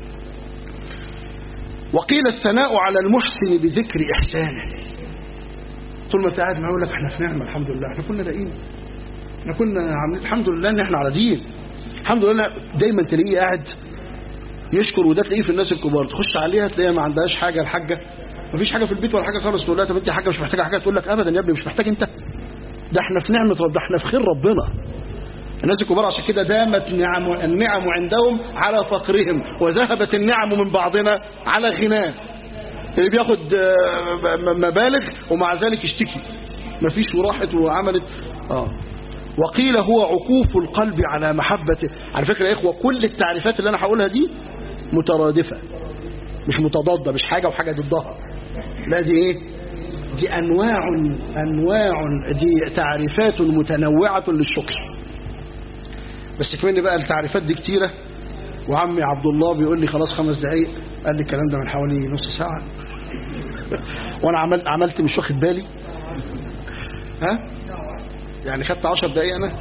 وقيل الثناء على المحسن بذكر إحسانه طول ما انت قاعد معاه يقول لك احنا في نعمه الحمد لله احنا كنا لاقيين احنا كنا عاملين الحمد لله ان احنا على دين الحمد لله دايما تلاقيه قاعد يشكر وده تلاقيه في الناس الكبار تخش عليها تلاقيها ما عندهاش حاجه الحاجه ما فيش حاجه في البيت ولا حاجه خالص تقول لها طب انت حاجه مش محتاجه حاجه تقول لك ابدا يا ابني مش محتاج انت ده احنا في نعمه رب ده احنا في خير ربنا الناس الكبار عشان كده دامت نعم النعم عندهم على فقرهم وذهبت النعم من بعضنا على غناه اللي بياخد مبالغ ومع ذلك يشتكي مفيش وراحت وعملت اه وقيل هو عكوف القلب على محبته على فكرة يا إخوة كل التعريفات اللي أنا هقولها دي مترادفة مش متضادة مش حاجة وحاجة ضدها لا دي إيه دي أنواع أنواع دي تعريفات متنوعة للشكر بس كمان بقى التعريفات دي كتيرة وعمي عبد الله بيقول لي خلاص خمس دقايق قال لي الكلام ده من حوالي نص ساعة وانا عملت عملت مش واخد بالي ها يعني خدت 10 دقايق انا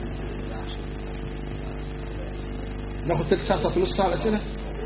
ناخد تلت ساعة بتاعت نص ساعة الأسئلة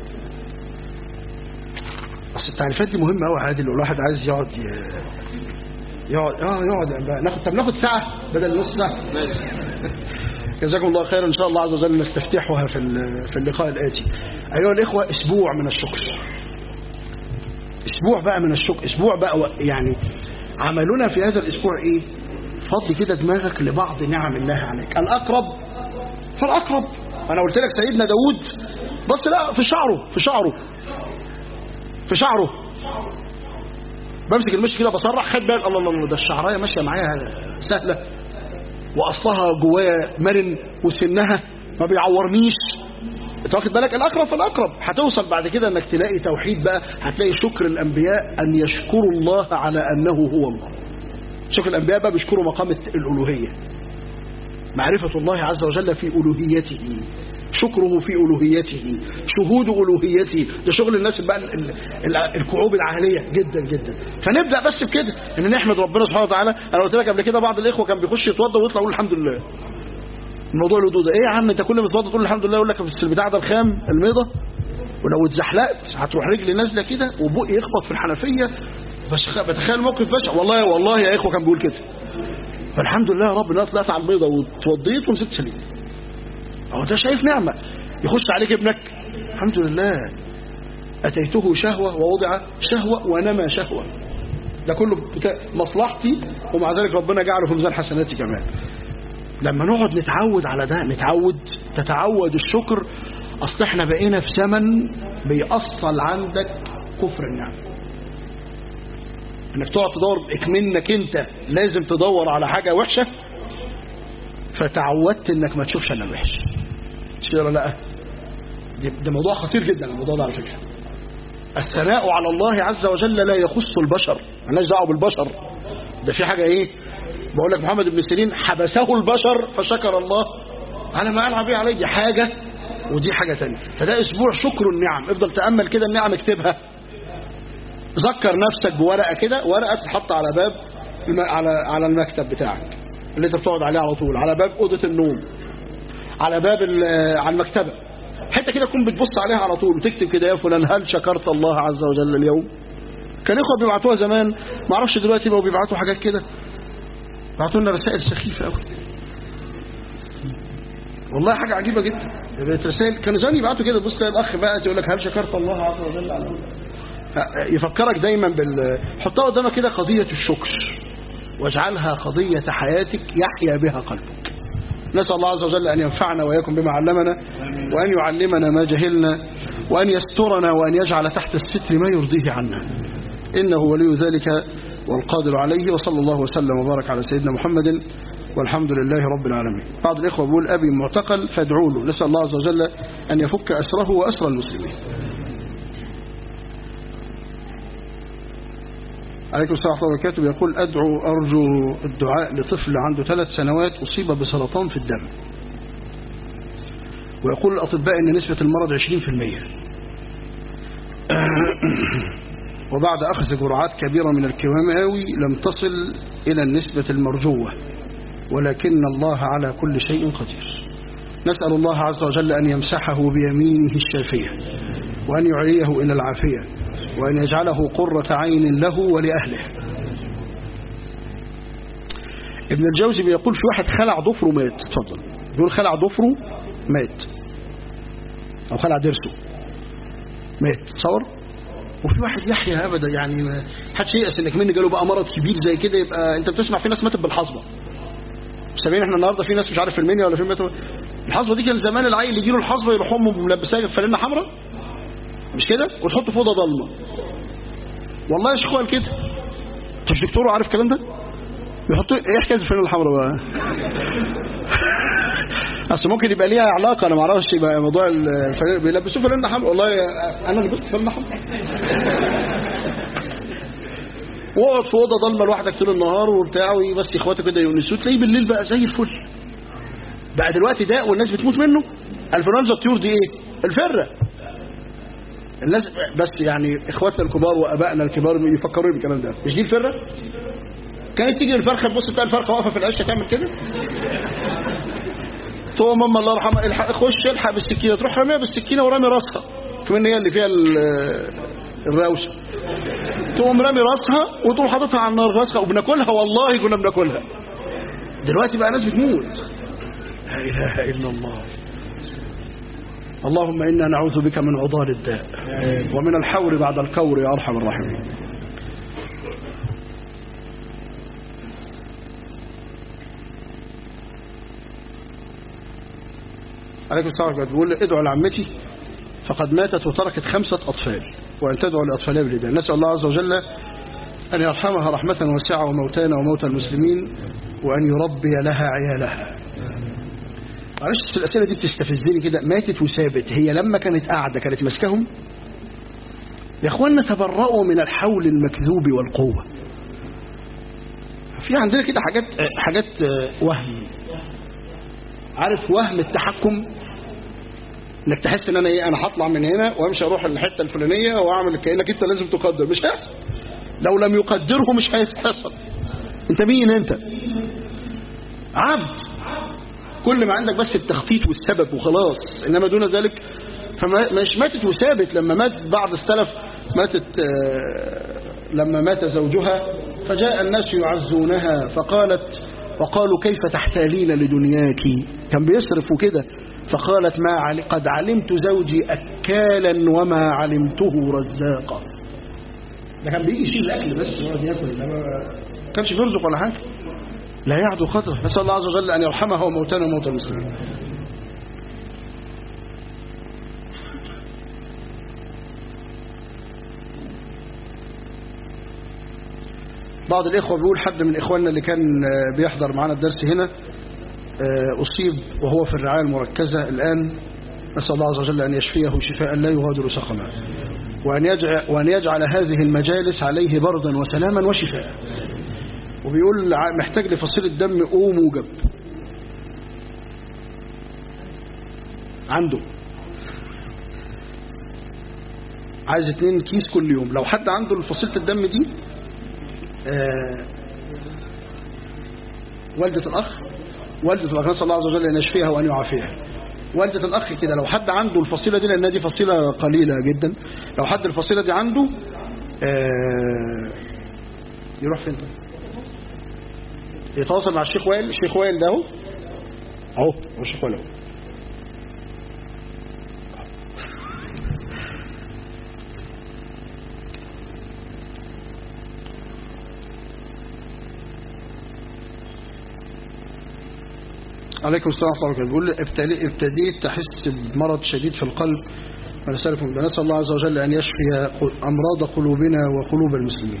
بس التعريفات دي مهمة قوي عادي لو الواحد عايز يقعد ي... يقعد اه يقعد يعني ناخد طب ناخد ساعة بدل نص ساعة جزاكم الله خيرا ان شاء الله عز وجل نستفتحها في في اللقاء الآتي ايها الاخوة اسبوع من الشكر اسبوع بقى من الشكر اسبوع بقى يعني عملنا في هذا الاسبوع ايه فضي كده دماغك لبعض نعم الله عليك الاقرب فالاقرب انا قلت لك سيدنا داود بص لا في شعره في شعره في شعره بمسك المشي كده بصرح خد بال الله الله الله ده الشعرايه ماشيه معايا سهله واصلها جوايا مرن وسنها ما بيعورنيش انت واخد بالك الاقرب فالاقرب هتوصل بعد كده انك تلاقي توحيد بقى هتلاقي شكر الانبياء ان يشكروا الله على انه هو الله شكر الانبياء بقى بيشكروا مقام الالوهيه معرفه الله عز وجل في الوهيته شكره في ألوهيته شهود ألوهيته ده شغل الناس بقى ال ال الكعوب العالية جدا جدا فنبدأ بس بكده ان نحمد ربنا سبحانه وتعالى انا قلت لك قبل كده بعض الإخوة كان بيخش يتوضى ويطلع يقول الحمد لله الموضوع الوضوء ده ايه يا عم انت كل ما تتوضى تقول الحمد لله يقول لك في البتاع ده الخام الميضة ولو اتزحلقت هتروح رجلي نازله كده وبقي يخبط في الحنفية بس بتخيل موقف بشع والله والله يا إخوة كان بيقول كده فالحمد لله يا رب الناس طلعت على البيضة وتوضيت ومسكت سليم هو ده شايف نعمة يخش عليك ابنك الحمد لله أتيته شهوة ووضع شهوة ونمى شهوة ده كله بتا... مصلحتي ومع ذلك ربنا جعله في ميزان حسناتي كمان لما نقعد نتعود على ده نتعود تتعود الشكر أصل احنا بقينا في زمن بيأصل عندك كفر النعم انك تقعد تدور اكمنك انت لازم تدور على حاجة وحشة فتعودت انك ما تشوفش الا الوحش ولا لا ده موضوع خطير جدا الموضوع ده على فكره الثناء على الله عز وجل لا يخص البشر مالناش دعوه بالبشر ده في حاجه ايه بقول لك محمد بن سيرين حبسه البشر فشكر الله على ما انعم به عليه دي حاجه ودي حاجه ثانيه فده اسبوع شكر النعم افضل تامل كده النعم اكتبها ذكر نفسك بورقه كده ورقه تتحط على باب على على المكتب بتاعك اللي انت بتقعد عليه على طول على باب اوضه النوم على باب على المكتبه حته كده تكون بتبص عليها على طول وتكتب كده يا فلان هل شكرت الله عز وجل اليوم كان اخوه بيبعتوها زمان ما اعرفش دلوقتي بقوا بيبعتوا حاجات كده بعتوا لنا رسائل سخيفه قوي والله حاجه عجيبه جدا رسائل كانوا زمان يبعتوا كده بص الاخ بقى يقول لك هل شكرت الله عز وجل على يفكرك دايما بال حطها قدامك كده قضيه الشكر واجعلها قضيه حياتك يحيا بها قلبك نسال الله عز وجل ان ينفعنا واياكم بما علمنا وأن يعلمنا ما جهلنا وأن يسترنا وأن يجعل تحت الستر ما يرضيه عنا إنه ولي ذلك والقادر عليه وصلى الله وسلم وبارك على سيدنا محمد والحمد لله رب العالمين بعض الإخوة بيقول أبي معتقل فادعوا له نسأل الله عز وجل أن يفك أسره وأسر المسلمين عليكم السلام ورحمة الله وبركاته يقول أدعو أرجو الدعاء لطفل عنده ثلاث سنوات أصيب بسرطان في الدم ويقول الأطباء أن نسبة المرض 20% وبعد أخذ جرعات كبيرة من الكيماوي لم تصل إلى النسبة المرجوة ولكن الله على كل شيء قدير نسأل الله عز وجل أن يمسحه بيمينه الشافية وأن يعليه إلى العافية وأن يجعله قرة عين له ولأهله ابن الجوزي بيقول في واحد خلع ضفره مات اتفضل بيقول خلع ضفره مات أو خلع درسه مات تصور وفي واحد يحيى أبدا يعني ما حدش ييأس انك مني جاله بقى مرض كبير زي كده يبقى انت بتسمع في ناس ماتت بالحصبة سامعين احنا النهارده في ناس مش عارف في المنيا ولا في ماتوا الحصبة دي كان زمان العيل يجي له الحصبة يروح امه ملبساه فانلة حمراء مش كده وتحطه في اوضه ضلمه والله يا شيخ قال كده انت مش دكتور وعارف الكلام ده بيحطوا ايه حكايه الفانلة الحمراء بقى اصل ممكن يبقى ليها علاقه انا ما اعرفش يبقى موضوع الفانلة بيلبسوه فانلة حمراء والله انا لبست فانلة حمراء واقعد في اوضه ضلمه لوحدك طول النهار وبتاع بس اخواته كده يونسوه تلاقيه بالليل بقى زي الفل بقى دلوقتي داء والناس بتموت منه الفلونزا الطيور دي ايه الفره الناس بس يعني اخواتنا الكبار وابائنا الكبار يفكروا بالكلام ده مش دي الفره كانت تيجي الفرخه تبص تلاقي الفرخه واقفه في العشه تعمل كده تقوم ماما الله يرحمها الحق خش الحق بالسكينه تروح راميها بالسكينه ورامي راسها كمان هي اللي فيها الروشه تقوم رامي راسها وتقوم حاططها على النار راسها وبناكلها والله كنا بناكلها دلوقتي بقى ناس بتموت لا اله الا الله اللهم انا نعوذ بك من عضال الداء ومن الحور بعد الكور يا ارحم الراحمين عليكم السلام عليكم بيقول ادعوا لعمتي فقد ماتت وتركت خمسة أطفال وأن تدعو لأطفالها بالهداية نسأل الله عز وجل أن يرحمها رحمة واسعة وموتانا وموتى المسلمين وأن يربي لها عيالها معلش الأسئلة دي بتستفزني كده ماتت وسابت هي لما كانت قاعدة كانت ماسكاهم يا اخوانا تبرؤوا من الحول المكذوب والقوة في عندنا كده حاجات حاجات وهم عارف وهم التحكم انك تحس ان انا ايه انا هطلع من هنا وامشي اروح الحته الفلانيه واعمل كانك انت لازم تقدر مش هيحصل لو لم يقدره مش هيحصل انت مين انت عبد كل ما عندك بس التخطيط والسبب وخلاص انما دون ذلك فمش ماتت وسابت لما مات بعض السلف ماتت لما مات زوجها فجاء الناس يعزونها فقالت وقالوا كيف تحتالين لدنياك كان بيصرف وكده فقالت ما عل... قد علمت زوجي أكالا وما علمته رزاقا ده كان بيجي يشيل الأكل بس يقعد ياكل ما كانش بيرزق ولا حاجة لا يعدو قدره نسأل الله عز وجل أن يرحمها وموتانا وموتى المسلمين بعض الإخوة بيقول حد من إخواننا اللي كان بيحضر معنا الدرس هنا أصيب وهو في الرعاية المركزة الآن نسأل الله عز وجل أن يشفيه شفاء لا يغادر سقما وأن يجعل, وأن يجعل هذه المجالس عليه بردا وسلاما وشفاء وبيقول محتاج لفصيلة دم أو موجب عنده عايز اتنين كيس كل يوم لو حد عنده فصيلة الدم دي آه والدة الأخ والدة الأخ نسأل الله عز وجل أن يشفيها وأن يعافيها والدة الأخ كده لو حد عنده الفصيلة دي لأنها دي فصيلة قليلة جدا لو حد الفصيلة دي عنده آه يروح فين يتواصل مع الشيخ وائل الشيخ وائل ده اهو اهو هو الشيخ وائل اهو عليكم السلام ورحمة الله وبركاته بيقول ابتدي- ابتديت تحس بمرض شديد في القلب فنسألكم نسأل الله عز وجل أن يشفي أمراض قلوبنا وقلوب المسلمين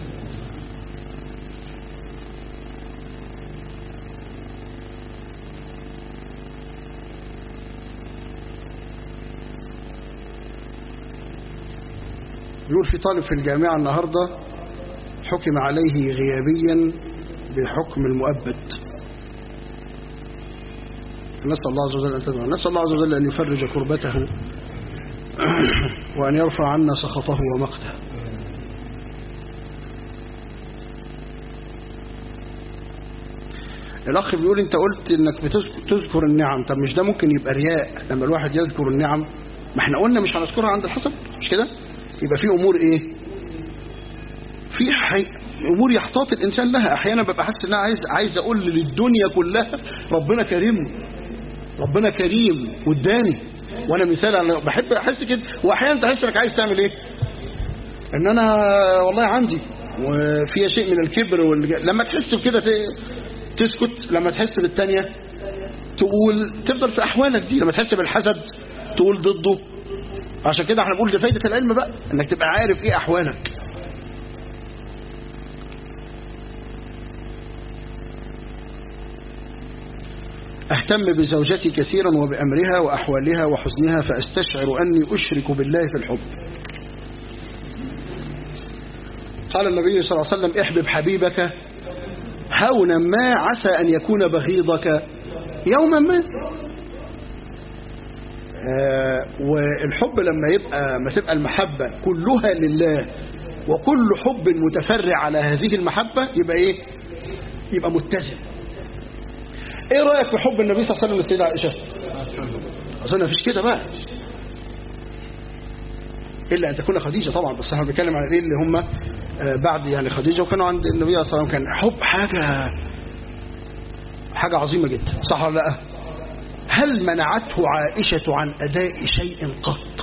بيقول في طالب في الجامعة النهاردة حكم عليه غيابيا بحكم المؤبد نسأل الله عز وجل أن تدعو نسأل الله عز وجل أن يفرج كربته وأن يرفع عنا سخطه ومقته الأخ بيقول أنت قلت أنك بتذك- تذكر النعم طب مش ده ممكن يبقى رياء لما الواحد يذكر النعم ما احنا قلنا مش هنذكرها عند الحسب مش كده يبقى في أمور إيه في حي... امور يحتاط الانسان لها احيانا ببقى حاسس ان انا عايز عايز اقول للدنيا كلها ربنا كريم ربنا كريم واداني وانا مثال انا بحب احس كده واحيانا تحس انك عايز تعمل ايه ان انا والله عندي وفيها شيء من الكبر والج... لما تحس بكده ت... تسكت لما تحس بالتانية تقول تفضل في احوالك دي لما تحس بالحسد تقول ضده عشان كده احنا بنقول دي فايده العلم بقى انك تبقى عارف ايه احوالك أهتم بزوجتي كثيرا وبأمرها وأحوالها وحزنها فأستشعر أني أشرك بالله في الحب قال النبي صلى الله عليه وسلم احبب حبيبك هونا ما عسى أن يكون بغيضك يوما ما آه والحب لما يبقى ما تبقى المحبة كلها لله وكل حب متفرع على هذه المحبة يبقى ايه يبقى متزن ايه رأيك في حب النبي صلى الله عليه وسلم للسيدة عائشة اظن مفيش كده بقى الا ان تكون خديجة طبعا بس احنا بنتكلم عن ايه اللي هم آه، بعد يعني خديجة وكانوا عند النبي صلى الله عليه وسلم كان حب حاجة حاجة عظيمة جدا صح ولا لا هل منعته عائشة عن أداء شيء قط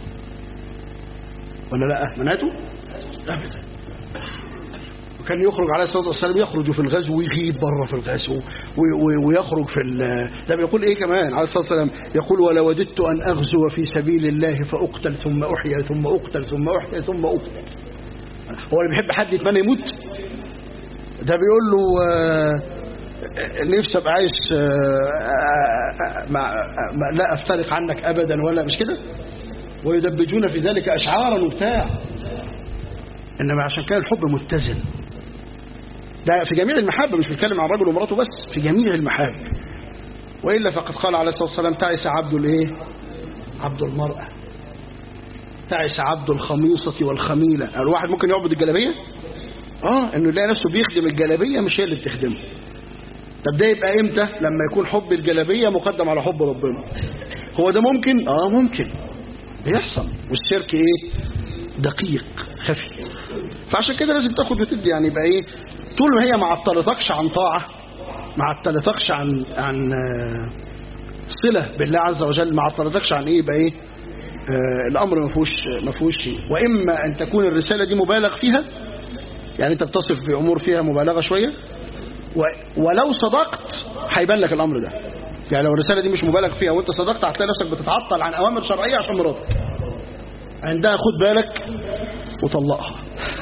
ولا لا منعته أبدا وكان يخرج عليه الصلاة والسلام يخرج في الغزو ويغيب بره في الغزو و- و- ويخرج في ال- ده بيقول ايه كمان عليه الصلاة والسلام يقول ولا وددت أن أغزو في سبيل الله فأقتل ثم أحيا ثم أقتل ثم أحيا ثم أقتل هو اللي بيحب حد يتمنى يموت ده بيقول له آه، نفسي ابقى عايش آه، آه، مع مع- لا افترق عنك ابدا ولا مش كده ويدبجون في ذلك اشعارا وبتاع انما عشان كان الحب متزن ده في جميع المحبة مش بيتكلم عن الرجل ومراته بس في جميع المحاب وإلا فقد قال عليه الصلاة والسلام تعس عبد الايه عبد المرأة تعس عبد الخميصة والخميلة الواحد ممكن يعبد الجلابية اه انه يلاقي نفسه بيخدم الجلابية مش هي اللي بتخدمه طب ده يبقى امتى لما يكون حب الجلابية مقدم على حب ربنا هو ده ممكن اه ممكن بيحصل والشرك ايه دقيق خفي فعشان كده لازم تاخد وتدي يعني يبقى ايه طول ما هي ما عطلتكش عن طاعة ما عطلتكش عن عن آه، صلة بالله عز وجل ما عطلتكش عن ايه يبقى ايه آه، الامر ما فيهوش ما فيهوش شيء واما ان تكون الرسالة دي مبالغ فيها يعني انت بتصف بامور فيها مبالغة شوية و- ولو صدقت هيبان لك الامر ده يعني لو الرسالة دي مش مبالغ فيها وانت صدقت هتلاقي نفسك بتتعطل عن اوامر شرعية عشان مراتك عندها خد بالك وطلقها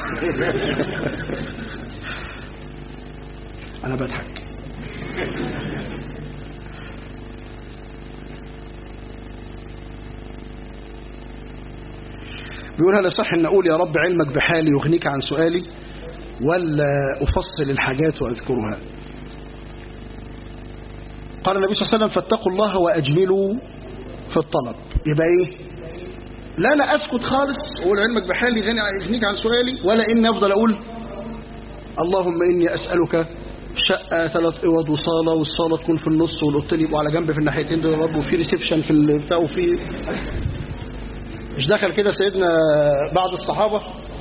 انا بضحك بيقول هل يصح ان اقول يا رب علمك بحالي يغنيك عن سؤالي ولا افصل الحاجات واذكرها قال النبي صلى الله عليه وسلم فاتقوا الله واجملوا في الطلب يبقى ايه لا انا اسكت خالص اقول علمك بحالي غني يغنيك عن سؤالي ولا اني افضل اقول اللهم اني اسالك شقه ثلاث اوض وصاله والصاله تكون في النص والاوضتين يبقوا على جنب في الناحيتين دول يا رب وفي ريسبشن في البتاع وفي مش دخل كده سيدنا بعض الصحابه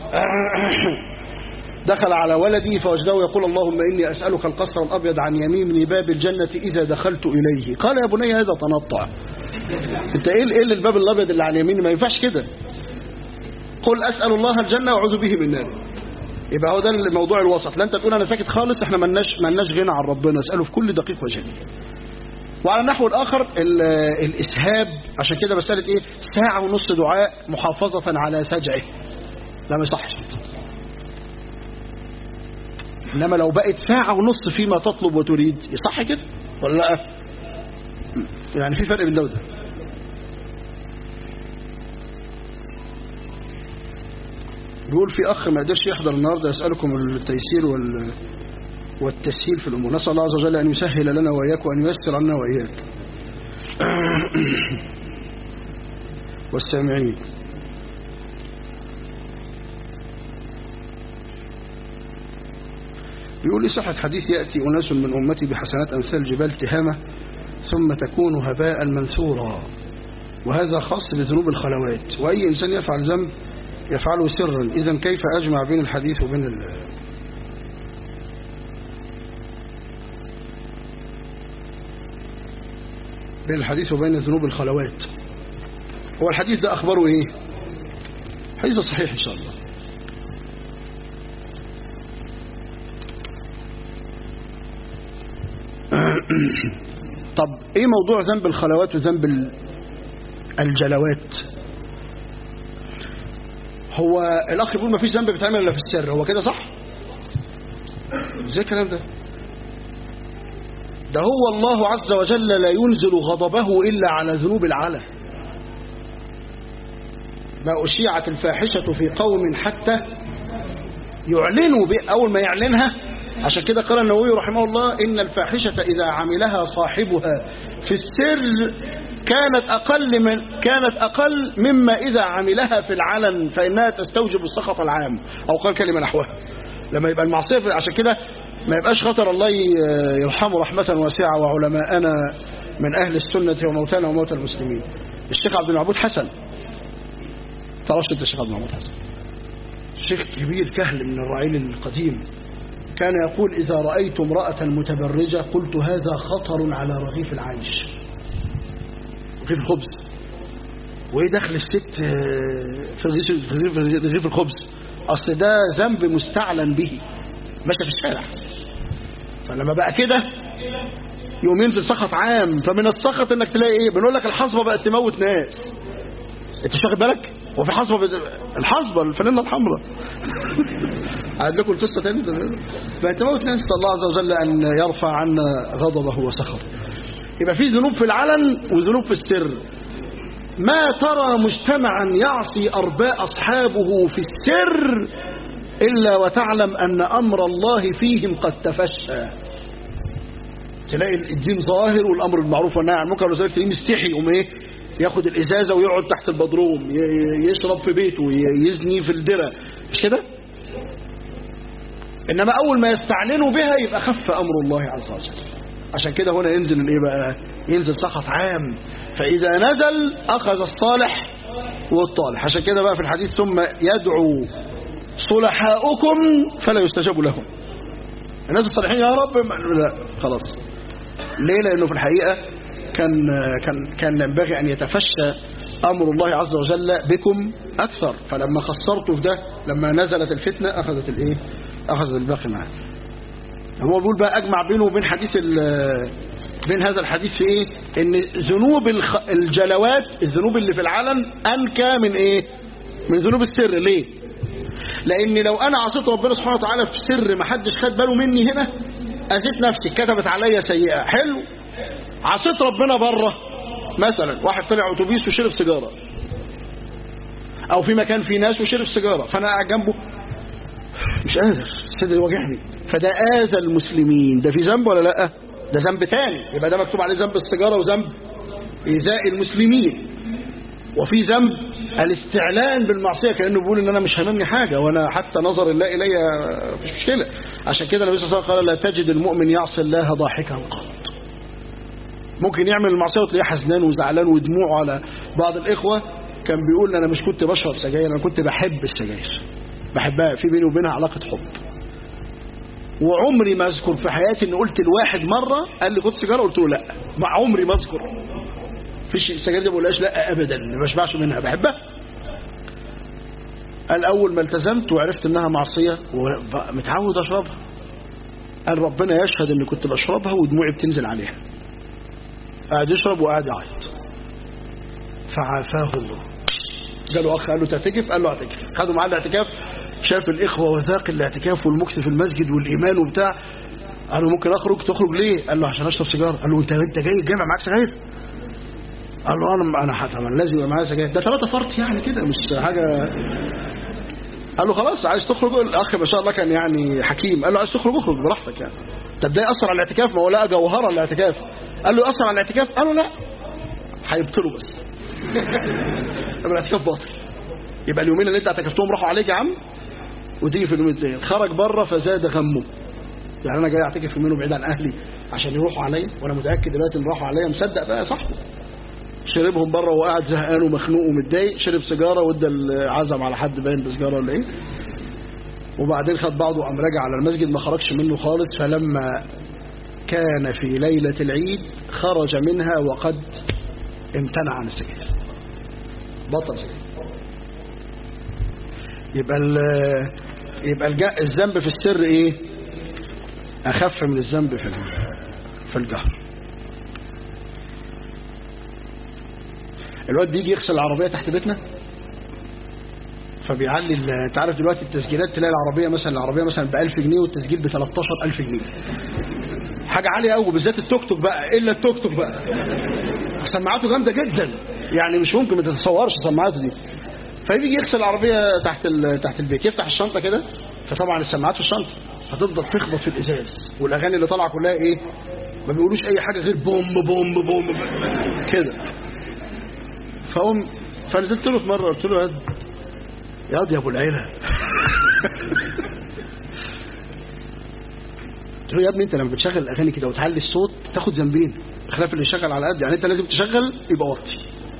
دخل على ولدي فوجده يقول اللهم إني أسألك القصر الأبيض عن يمين باب الجنة إذا دخلت إليه قال يا بني هذا تنطع انت ايه ايه اللي الباب الابيض اللي على اليمين ما ينفعش كده قل اسال الله الجنه واعوذ به من النار يبقى هو ده الموضوع الوسط لا انت تقول انا ساكت خالص احنا ملناش ملناش غنى عن ربنا اساله في كل دقيق وجل وعلى النحو الآخر ال- الإسهاب عشان كده مسألة إيه ساعة ونص دعاء محافظة على سجعه لا ما يصحش إنما لو بقت ساعة ونص فيما تطلب وتريد يصح كده ولا لا يعني في فرق بين ده وده بيقول في أخ ما قدرش يحضر النهاردة يسألكم التيسير وال والتسهيل في الأمور نسأل الله عز وجل أن يسهل لنا وإياك وأن ييسر عنا وإياك والسامعين بيقول لي صحة حديث يأتي أناس من أمتي بحسنات أمثال جبال تهامة ثم تكون هباء منثورا وهذا خاص بذنوب الخلوات وأي إنسان يفعل ذنب يفعله سرا إذا كيف أجمع بين الحديث وبين ال... بين الحديث وبين ذنوب الخلوات هو الحديث ده أخباره إيه حديث صحيح إن شاء الله طب ايه موضوع ذنب الخلوات وذنب ال- الجلوات هو الاخ بيقول ما فيش ذنب بيتعمل الا في السر هو كده صح ازاي الكلام ده ده هو الله عز وجل لا ينزل غضبه الا على ذنوب العلن ما أشيعت الفاحشة في قوم حتى يعلنوا بها أول ما يعلنها عشان كده قال النووي رحمه الله إن الفاحشة إذا عملها صاحبها في السر كانت أقل من كانت أقل مما إذا عملها في العلن فإنها تستوجب السخط العام أو قال كلمة نحوها لما يبقى المعصية في- عشان كده ما يبقاش خطر الله ي- يرحمه رحمة واسعة وعلماءنا من أهل السنة وموتانا وموتى المسلمين الشيخ عبد المعبود حسن تعرفش انت الشيخ عبد المعبود حسن شيخ كبير كهل من الرعيل القديم كان يقول إذا رأيت امرأة متبرجة قلت هذا خطر على رغيف العيش رغيف الخبز وإيه دخل الست آه، في رغيف في رغيف- في رغيف الخبز أصل ده ذنب مستعلن به ماشي في الشارع فلما بقى كده يوم ينزل سخط عام فمن السخط انك تلاقي ايه بنقول لك الحصبه بقت تموت ناس انت مش واخد بالك هو في حصبه بز... الحصبه الفانله الحمراء عاد لكم القصه تاني فيتموت ناس نسال الله عز وجل ان يرفع عنا غضبه وسخطه يبقى في ذنوب في العلن وذنوب في السر ما ترى مجتمعا يعصي ارباء اصحابه في السر الا وتعلم ان امر الله فيهم قد تفشى تلاقي الدين ظاهر والامر بالمعروف والنهي عن المنكر ولذلك تلاقيه مستحي يقوم ايه ياخد الازازه ويقعد تحت البدروم ي- ي- يشرب في بيته ي- يزني في الدرة مش كده انما اول ما يستعلنوا بها يبقى خف امر الله عز وجل عشان كده هنا ينزل الايه بقى ينزل سخط عام فاذا نزل اخذ الصالح والطالح عشان كده بقى في الحديث ثم يدعو صلحاؤكم فلا يستجاب لهم الناس الصالحين يا رب ما- لا خلاص ليه لانه في الحقيقه كان كان كان ينبغي ان يتفشى امر الله عز وجل بكم اكثر فلما خسرته في ده لما نزلت الفتنه اخذت الايه اخذت الباقي معاه هو بيقول بقى اجمع بينه وبين حديث ال- بين هذا الحديث في ايه ان ذنوب الخ- الجلوات الذنوب اللي في العلن انكى من ايه من ذنوب السر ليه لان لو انا عصيت ربنا سبحانه وتعالى في سر ما حدش خد باله مني هنا اذيت نفسي كتبت عليا سيئه حلو عصيت ربنا بره مثلا واحد طلع اتوبيس وشرب سيجاره او في مكان فيه ناس وشرب سيجاره فانا قاعد جنبه مش قادر صدري واجعني فده اذى المسلمين ده في ذنب ولا لا ده ذنب تاني يبقى ده مكتوب عليه ذنب السيجاره وذنب ايذاء المسلمين وفي ذنب الاستعلان بالمعصيه كانه بيقول ان انا مش هاممني حاجه وانا حتى نظر الله الي مش مشكله عشان كده النبي صلى الله عليه وسلم قال لا تجد المؤمن يعصي الله ضاحكا قط ممكن يعمل المعصيه وتلاقيه حزنان وزعلان ودموعه على بعض الاخوه كان بيقول انا مش كنت بشرب سجاير انا كنت بحب السجاير بحبها في بيني وبينها علاقه حب وعمري ما اذكر في حياتي ان قلت لواحد مره قال لي خد سيجاره قلت له لا مع عمري ما اذكر فيش السجاير دي ما بقولهاش لا ابدا ما بشبعش منها بحبها قال اول ما التزمت وعرفت انها معصيه ومتعود اشربها قال ربنا يشهد اني كنت بشربها ودموعي بتنزل عليها قاعد يشرب وقاعد يعيط فعافاه الله جاله اخ قال له تعتكف قال له اعتكف خدوا معاه الاعتكاف شاف الاخوه وذاق الاعتكاف والمكث في المسجد والايمان وبتاع قال له ممكن اخرج تخرج ليه قال له عشان اشرب سيجاره قال له انت انت جاي الجامع معاك سجاير قال له انا انا حتى لازم يبقى معايا سجاير ده ثلاثه فرط يعني كده مش حاجه قال له خلاص عايز تخرج الاخ ما شاء الله كان يعني حكيم قال له عايز تخرج اخرج براحتك يعني طب ده ياثر على الاعتكاف ما هو لقى جوهره الاعتكاف قال له ياثر على الاعتكاف قال له لا هيبطله بس يبقى الاعتكاف باطل يبقى اليومين اللي انت اعتكفتهم راحوا عليك يا عم وتيجي في اليومين التانيين خرج بره فزاد غمه يعني انا جاي اعتكف يومين وبعيد عن اهلي عشان يروحوا عليا وانا متاكد دلوقتي ان راحوا عليا مصدق بقى صاحبه شربهم بره وقاعد زهقان ومخنوق ومتضايق شرب سيجاره وادى العزم على حد باين بسيجاره ولا ايه وبعدين خد بعضه وقام راجع على المسجد ما خرجش منه خالص فلما كان في ليلة العيد خرج منها وقد امتنع عن السجاير بطل سجاير يبقى يبقى الذنب في السر ايه اخف من الذنب في في الجهر الواد بيجي يغسل العربيه تحت بيتنا فبيعلي انت عارف دلوقتي التسجيلات تلاقي العربيه مثلا العربيه مثلا ب 1000 جنيه والتسجيل ب 13000 جنيه حاجه عاليه قوي بالذات التوك توك بقى الا التوك توك بقى سماعاته جامده جدا يعني مش ممكن ما تتصورش سماعاته دي فيجي يغسل العربيه تحت تحت البيت يفتح الشنطه كده فطبعا السماعات في الشنطه هتفضل تخبط في الازاز والاغاني اللي طالعه كلها ايه ما بيقولوش اي حاجه غير بوم بوم بوم كده فقوم فنزلت له في مره قلت له يا ياض يا ابو العيله قلت له يا ابني انت لما بتشغل الاغاني كده وتعلي الصوت تاخد ذنبين بخلاف اللي يشغل على قد يعني انت لازم تشغل يبقى وطي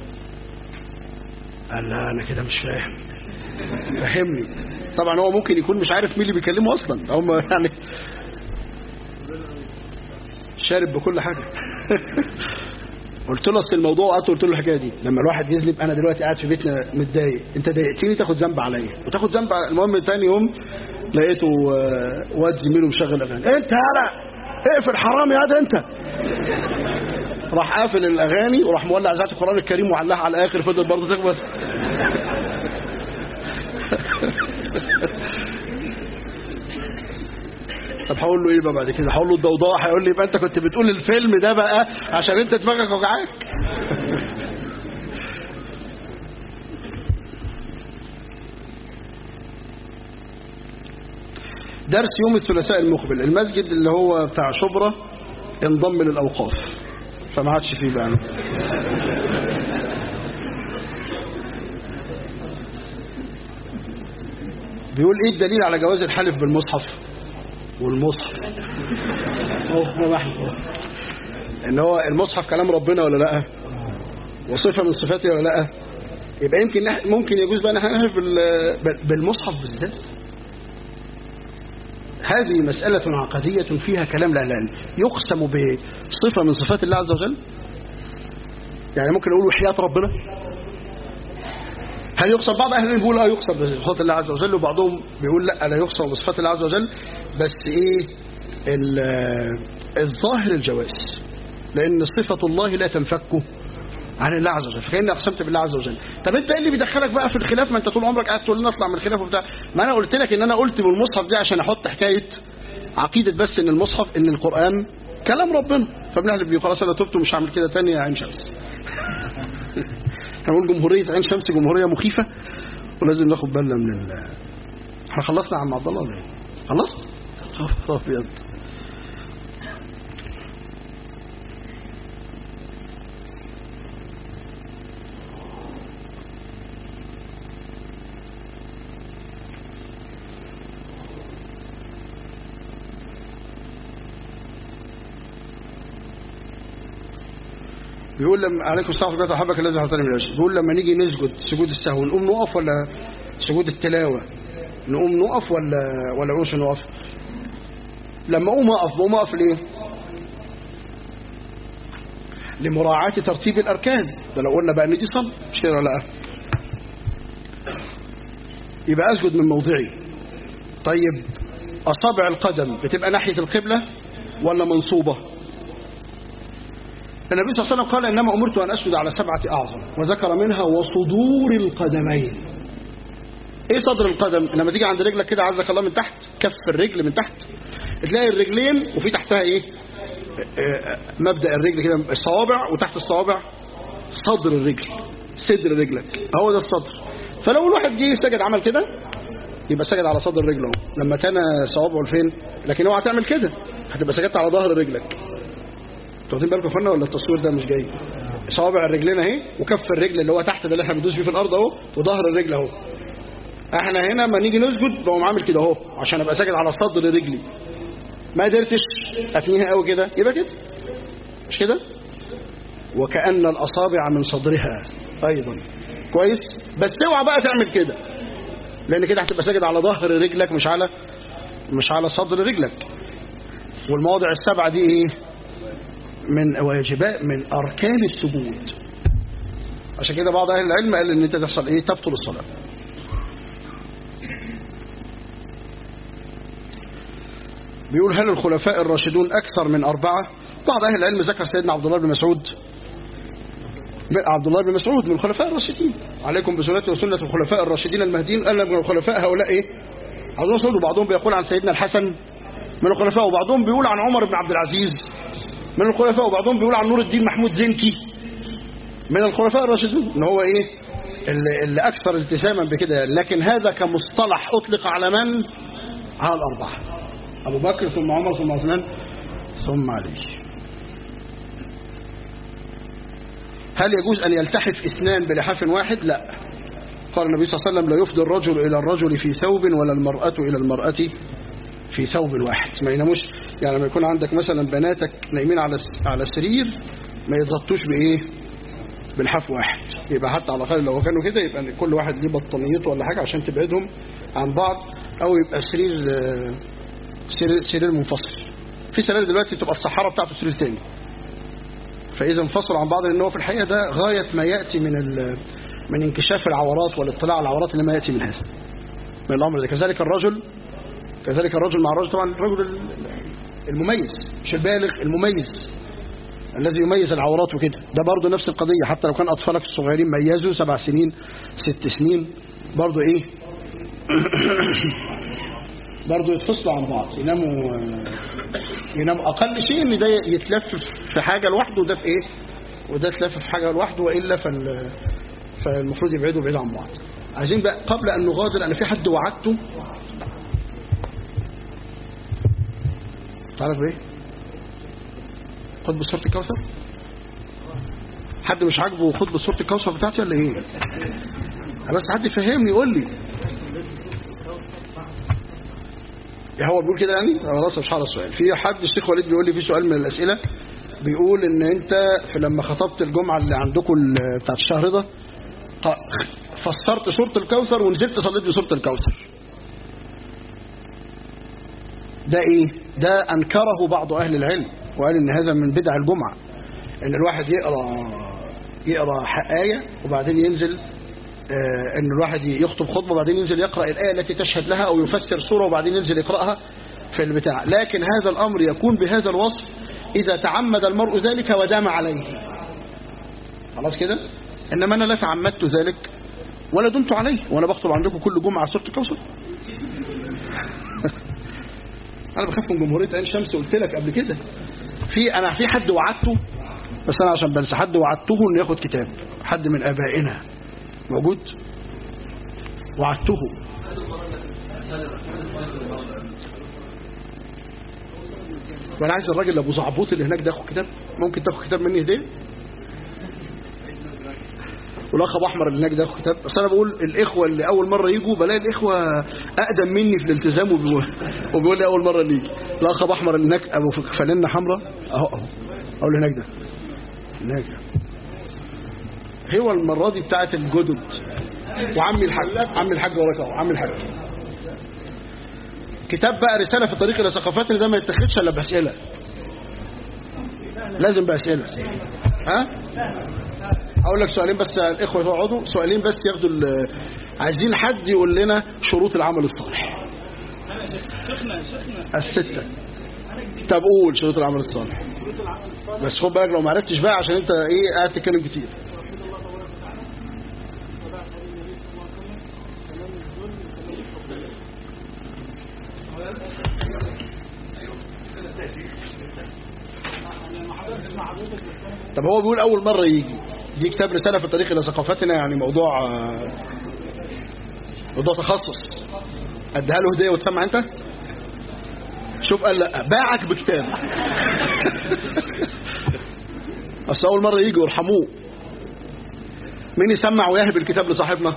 قال لا انا كده مش فاهم فهمني طبعا هو ممكن يكون مش عارف مين اللي بيكلمه اصلا هم يعني شارب بكل حاجه قلت له اصل الموضوع وقعدت قلت له الحكايه دي لما الواحد يذنب انا دلوقتي قاعد في بيتنا متضايق انت ضايقتني تاخد ذنب عليا وتاخد ذنب المهم ثاني يوم لقيته واد زميله مشغل اغاني انت يالا اقفل حرام يا ده انت راح قافل الاغاني وراح مولع ذات القران الكريم وعلقها على الاخر فضل برضه تخبط طب هقول له ايه بقى بعد كده هقول له الضوضاء هيقول لي يبقى انت كنت بتقول الفيلم ده بقى عشان انت دماغك وجعاك درس يوم الثلاثاء المقبل المسجد اللي هو بتاع شبرا انضم للاوقاف فما عادش فيه بقى بيقول ايه الدليل على جواز الحلف بالمصحف والمصحف ان هو المصحف كلام ربنا ولا لا وصفه من صفاته ولا لا يبقى يمكن ممكن يجوز بقى نحلف بالمصحف بالذات هذه مسألة عقدية فيها كلام لا لا يقسم بصفة من صفات الله عز وجل يعني ممكن نقول وحياة ربنا هل يقسم بعض أهل العلم بيقول اه يقسم بصفات الله عز وجل وبعضهم بيقول لا لا يقسم بصفات الله عز وجل بس ايه الظاهر الجواز لأن صفة الله لا تنفك عن الله عز وجل فكأني أقسمت بالله عز وجل طب انت ايه اللي بيدخلك بقى في الخلاف ما انت طول عمرك قاعد تقول لنا اطلع من الخلاف وبتاع ما انا قلت لك ان انا قلت بالمصحف دي عشان احط حكايه عقيده بس ان المصحف ان القران كلام ربنا فبنحلف بيه خلاص انا تبت ومش هعمل كده تاني يا عين شمس هنقول جمهوريه عين شمس جمهوريه مخيفه ولازم ناخد بالنا من ال احنا خلصنا عم عبد الله ولا ايه؟ خلصت؟ ابيض بيقول لما عليكم السلام ورحمه الله حبك الذي حضرني من العشاء بيقول لما نيجي نسجد سجود السهو نقوم نقف ولا سجود التلاوه نقوم نقف ولا ولا نقومش نقف لما اقوم اقف بقوم اقف ليه لمراعاة ترتيب الأركان ده لو قلنا بقى نيجي صل مش كده ولا لا يبقى أسجد من موضعي طيب أصابع القدم بتبقى ناحية القبلة ولا منصوبة النبي صلى الله عليه وسلم قال إنما أمرت أن أسجد على سبعة أعظم وذكر منها وصدور القدمين إيه صدر القدم لما تيجي عند رجلك كده عزك الله من تحت كف الرجل من تحت تلاقي الرجلين وفي تحتها إيه آه، مبدأ الرجل كده الصوابع وتحت الصوابع صدر الرجل صدر رجلك هو ده الصدر فلو الواحد جه سجد عمل كده يبقى سجد على صدر رجله لما كان صوابعه لفين لكن اوعى تعمل كده هتبقى سجدت على ظهر رجلك انتوا واخدين بالكم يا اخوانا ولا التصوير ده مش جاي صوابع الرجلين اهي وكف الرجل اللي هو تحت ده اللي احنا بندوس فيه في الارض اهو وظهر الرجل اهو احنا هنا ما نيجي نسجد بقوم عامل كده اهو عشان ابقى ساجد على صدر رجلي ما قدرتش اتنيها قوي كده يبقى كده مش كده وكأن الأصابع من صدرها أيضا كويس بس اوعى بقى تعمل كده لأن كده هتبقى ساجد على ظهر رجلك مش على مش على صدر رجلك والمواضع السبعة دي ايه من واجبات من أركان السجود عشان كده بعض أهل العلم قال إن أنت تحصل إيه تبطل الصلاة بيقول هل الخلفاء الراشدون أكثر من أربعة بعض أهل العلم ذكر سيدنا عبد الله بن مسعود عبد الله بن مسعود من الخلفاء الراشدين عليكم بسنتي وسنة الخلفاء الراشدين المهديين قال من الخلفاء هؤلاء إيه عبد الله بن مسعود وبعضهم بيقول عن سيدنا الحسن من الخلفاء وبعضهم بيقول عن عمر بن عبد العزيز من الخلفاء وبعضهم بيقول عن نور الدين محمود زنكي من الخلفاء الراشدين ان هو ايه اللي, اللي اكثر التزاما بكده لكن هذا كمصطلح اطلق على من على الاربعه ابو بكر ثم عمر ثم عثمان ثم علي هل يجوز ان يلتحف اثنان بلحاف واحد لا قال النبي صلى الله عليه وسلم لا يفضي الرجل الى الرجل في ثوب ولا المراه الى المراه في ثوب واحد ما يناموش يعني لما يكون عندك مثلا بناتك نايمين على على السرير ما يتغطوش بايه بالحاف واحد يبقى حتى على الاقل لو كانوا كده يبقى كل واحد ليه بطانيته ولا حاجه عشان تبعدهم عن بعض او يبقى سرير سرير, سرير منفصل في سرير دلوقتي تبقى الصحاره بتاعته سرير تاني فاذا انفصلوا عن بعض لان هو في الحقيقه ده غايه ما ياتي من من انكشاف العورات والاطلاع على العورات اللي ما ياتي من هذا من الامر ده كذلك الرجل كذلك الرجل مع الرجل طبعا الرجل المميز مش البالغ المميز الذي يميز العورات وكده ده برضه نفس القضية حتى لو كان أطفالك الصغيرين ميزوا سبع سنين ست سنين برضه إيه برضه يتفصلوا عن بعض يناموا يناموا أقل شيء إن ده يتلف في حاجة لوحده وده في إيه وده يتلف في حاجة لوحده وإلا فال فالمفروض يبعدوا بعيد عن بعض عايزين بقى قبل أن نغادر أنا في حد وعدته تعرف ايه خد بصورة الكوثر حد مش عاجبه خد بصورة الكوثر بتاعتي ولا ايه بس حد يفهمني يقول لي هو بيقول كده يعني خلاص مش على السؤال في حد الشيخ وليد بيقول لي في سؤال من الاسئله بيقول ان انت في لما خطبت الجمعه اللي عندكم بتاعت الشهر ده فسرت سوره الكوثر ونزلت صليت بسوره الكوثر ده ايه ده انكره بعض اهل العلم وقال ان هذا من بدع الجمعة ان الواحد يقرأ يقرأ آية وبعدين ينزل آه ان الواحد يخطب خطبة وبعدين ينزل يقرأ الآية التي تشهد لها او يفسر سورة وبعدين ينزل يقرأها في البتاع لكن هذا الامر يكون بهذا الوصف اذا تعمد المرء ذلك ودام عليه خلاص كده انما انا لا تعمدت ذلك ولا دمت عليه وانا بخطب عندكم كل جمعة سورة الكوثر انا بخاف من جمهوريه عين شمس قلت لك قبل كده في انا في حد وعدته بس انا عشان بنسى حد وعدته انه ياخد كتاب حد من ابائنا موجود وعدته وانا عايز الراجل ابو زعبوط اللي هناك ده ياخد كتاب ممكن تاخد كتاب مني هديه والاخ ابو احمر اللي هناك ده ياخد كتاب بس انا بقول الاخوه اللي اول مره يجوا بلاقي الاخوه اقدم مني في الالتزام وبيقول, وبيقول لي اول مره اللي يجي الاخ ابو احمر اللي هناك ابو فانلة حمراء اهو اهو اهو اللي هناك ده هناك هو المره دي بتاعت الجدد وعمي الحاج عمي الحاج وراك اهو عمي الحاج كتاب بقى رساله في الطريق الى ثقافات ده ما يتاخدش الا باسئله لازم باسئله ها هقول لك سؤالين بس الاخوه يقعدوا سؤالين بس ياخدوا عايزين حد يقول لنا شروط العمل الصالح الستة طب قول شروط العمل الصالح بس خد بالك لو ما عرفتش بقى عشان انت ايه قاعد تتكلم كتير طب هو بيقول اول مره يجي دي كتاب رساله في الطريق الى ثقافتنا يعني موضوع آه، موضوع تخصص اديها له هديه وتسمع انت شوف قال لا باعك بكتاب اصل اول مره يجي وارحموه مين يسمع ويهب الكتاب لصاحبنا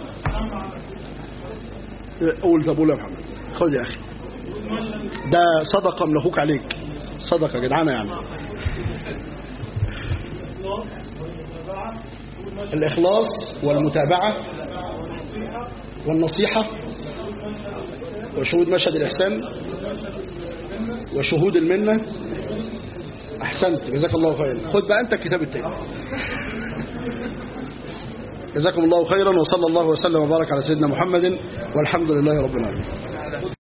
قول طب قول يا محمد خد يا اخي ده صدقه من اخوك عليك صدقه جدعانه يعني الإخلاص والمتابعة والنصيحة وشهود مشهد الإحسان وشهود المنة أحسنت جزاك الله خيرا خد بقى أنت الكتاب التاني جزاكم الله خيرا وصلى الله وسلم وبارك على سيدنا محمد والحمد لله رب العالمين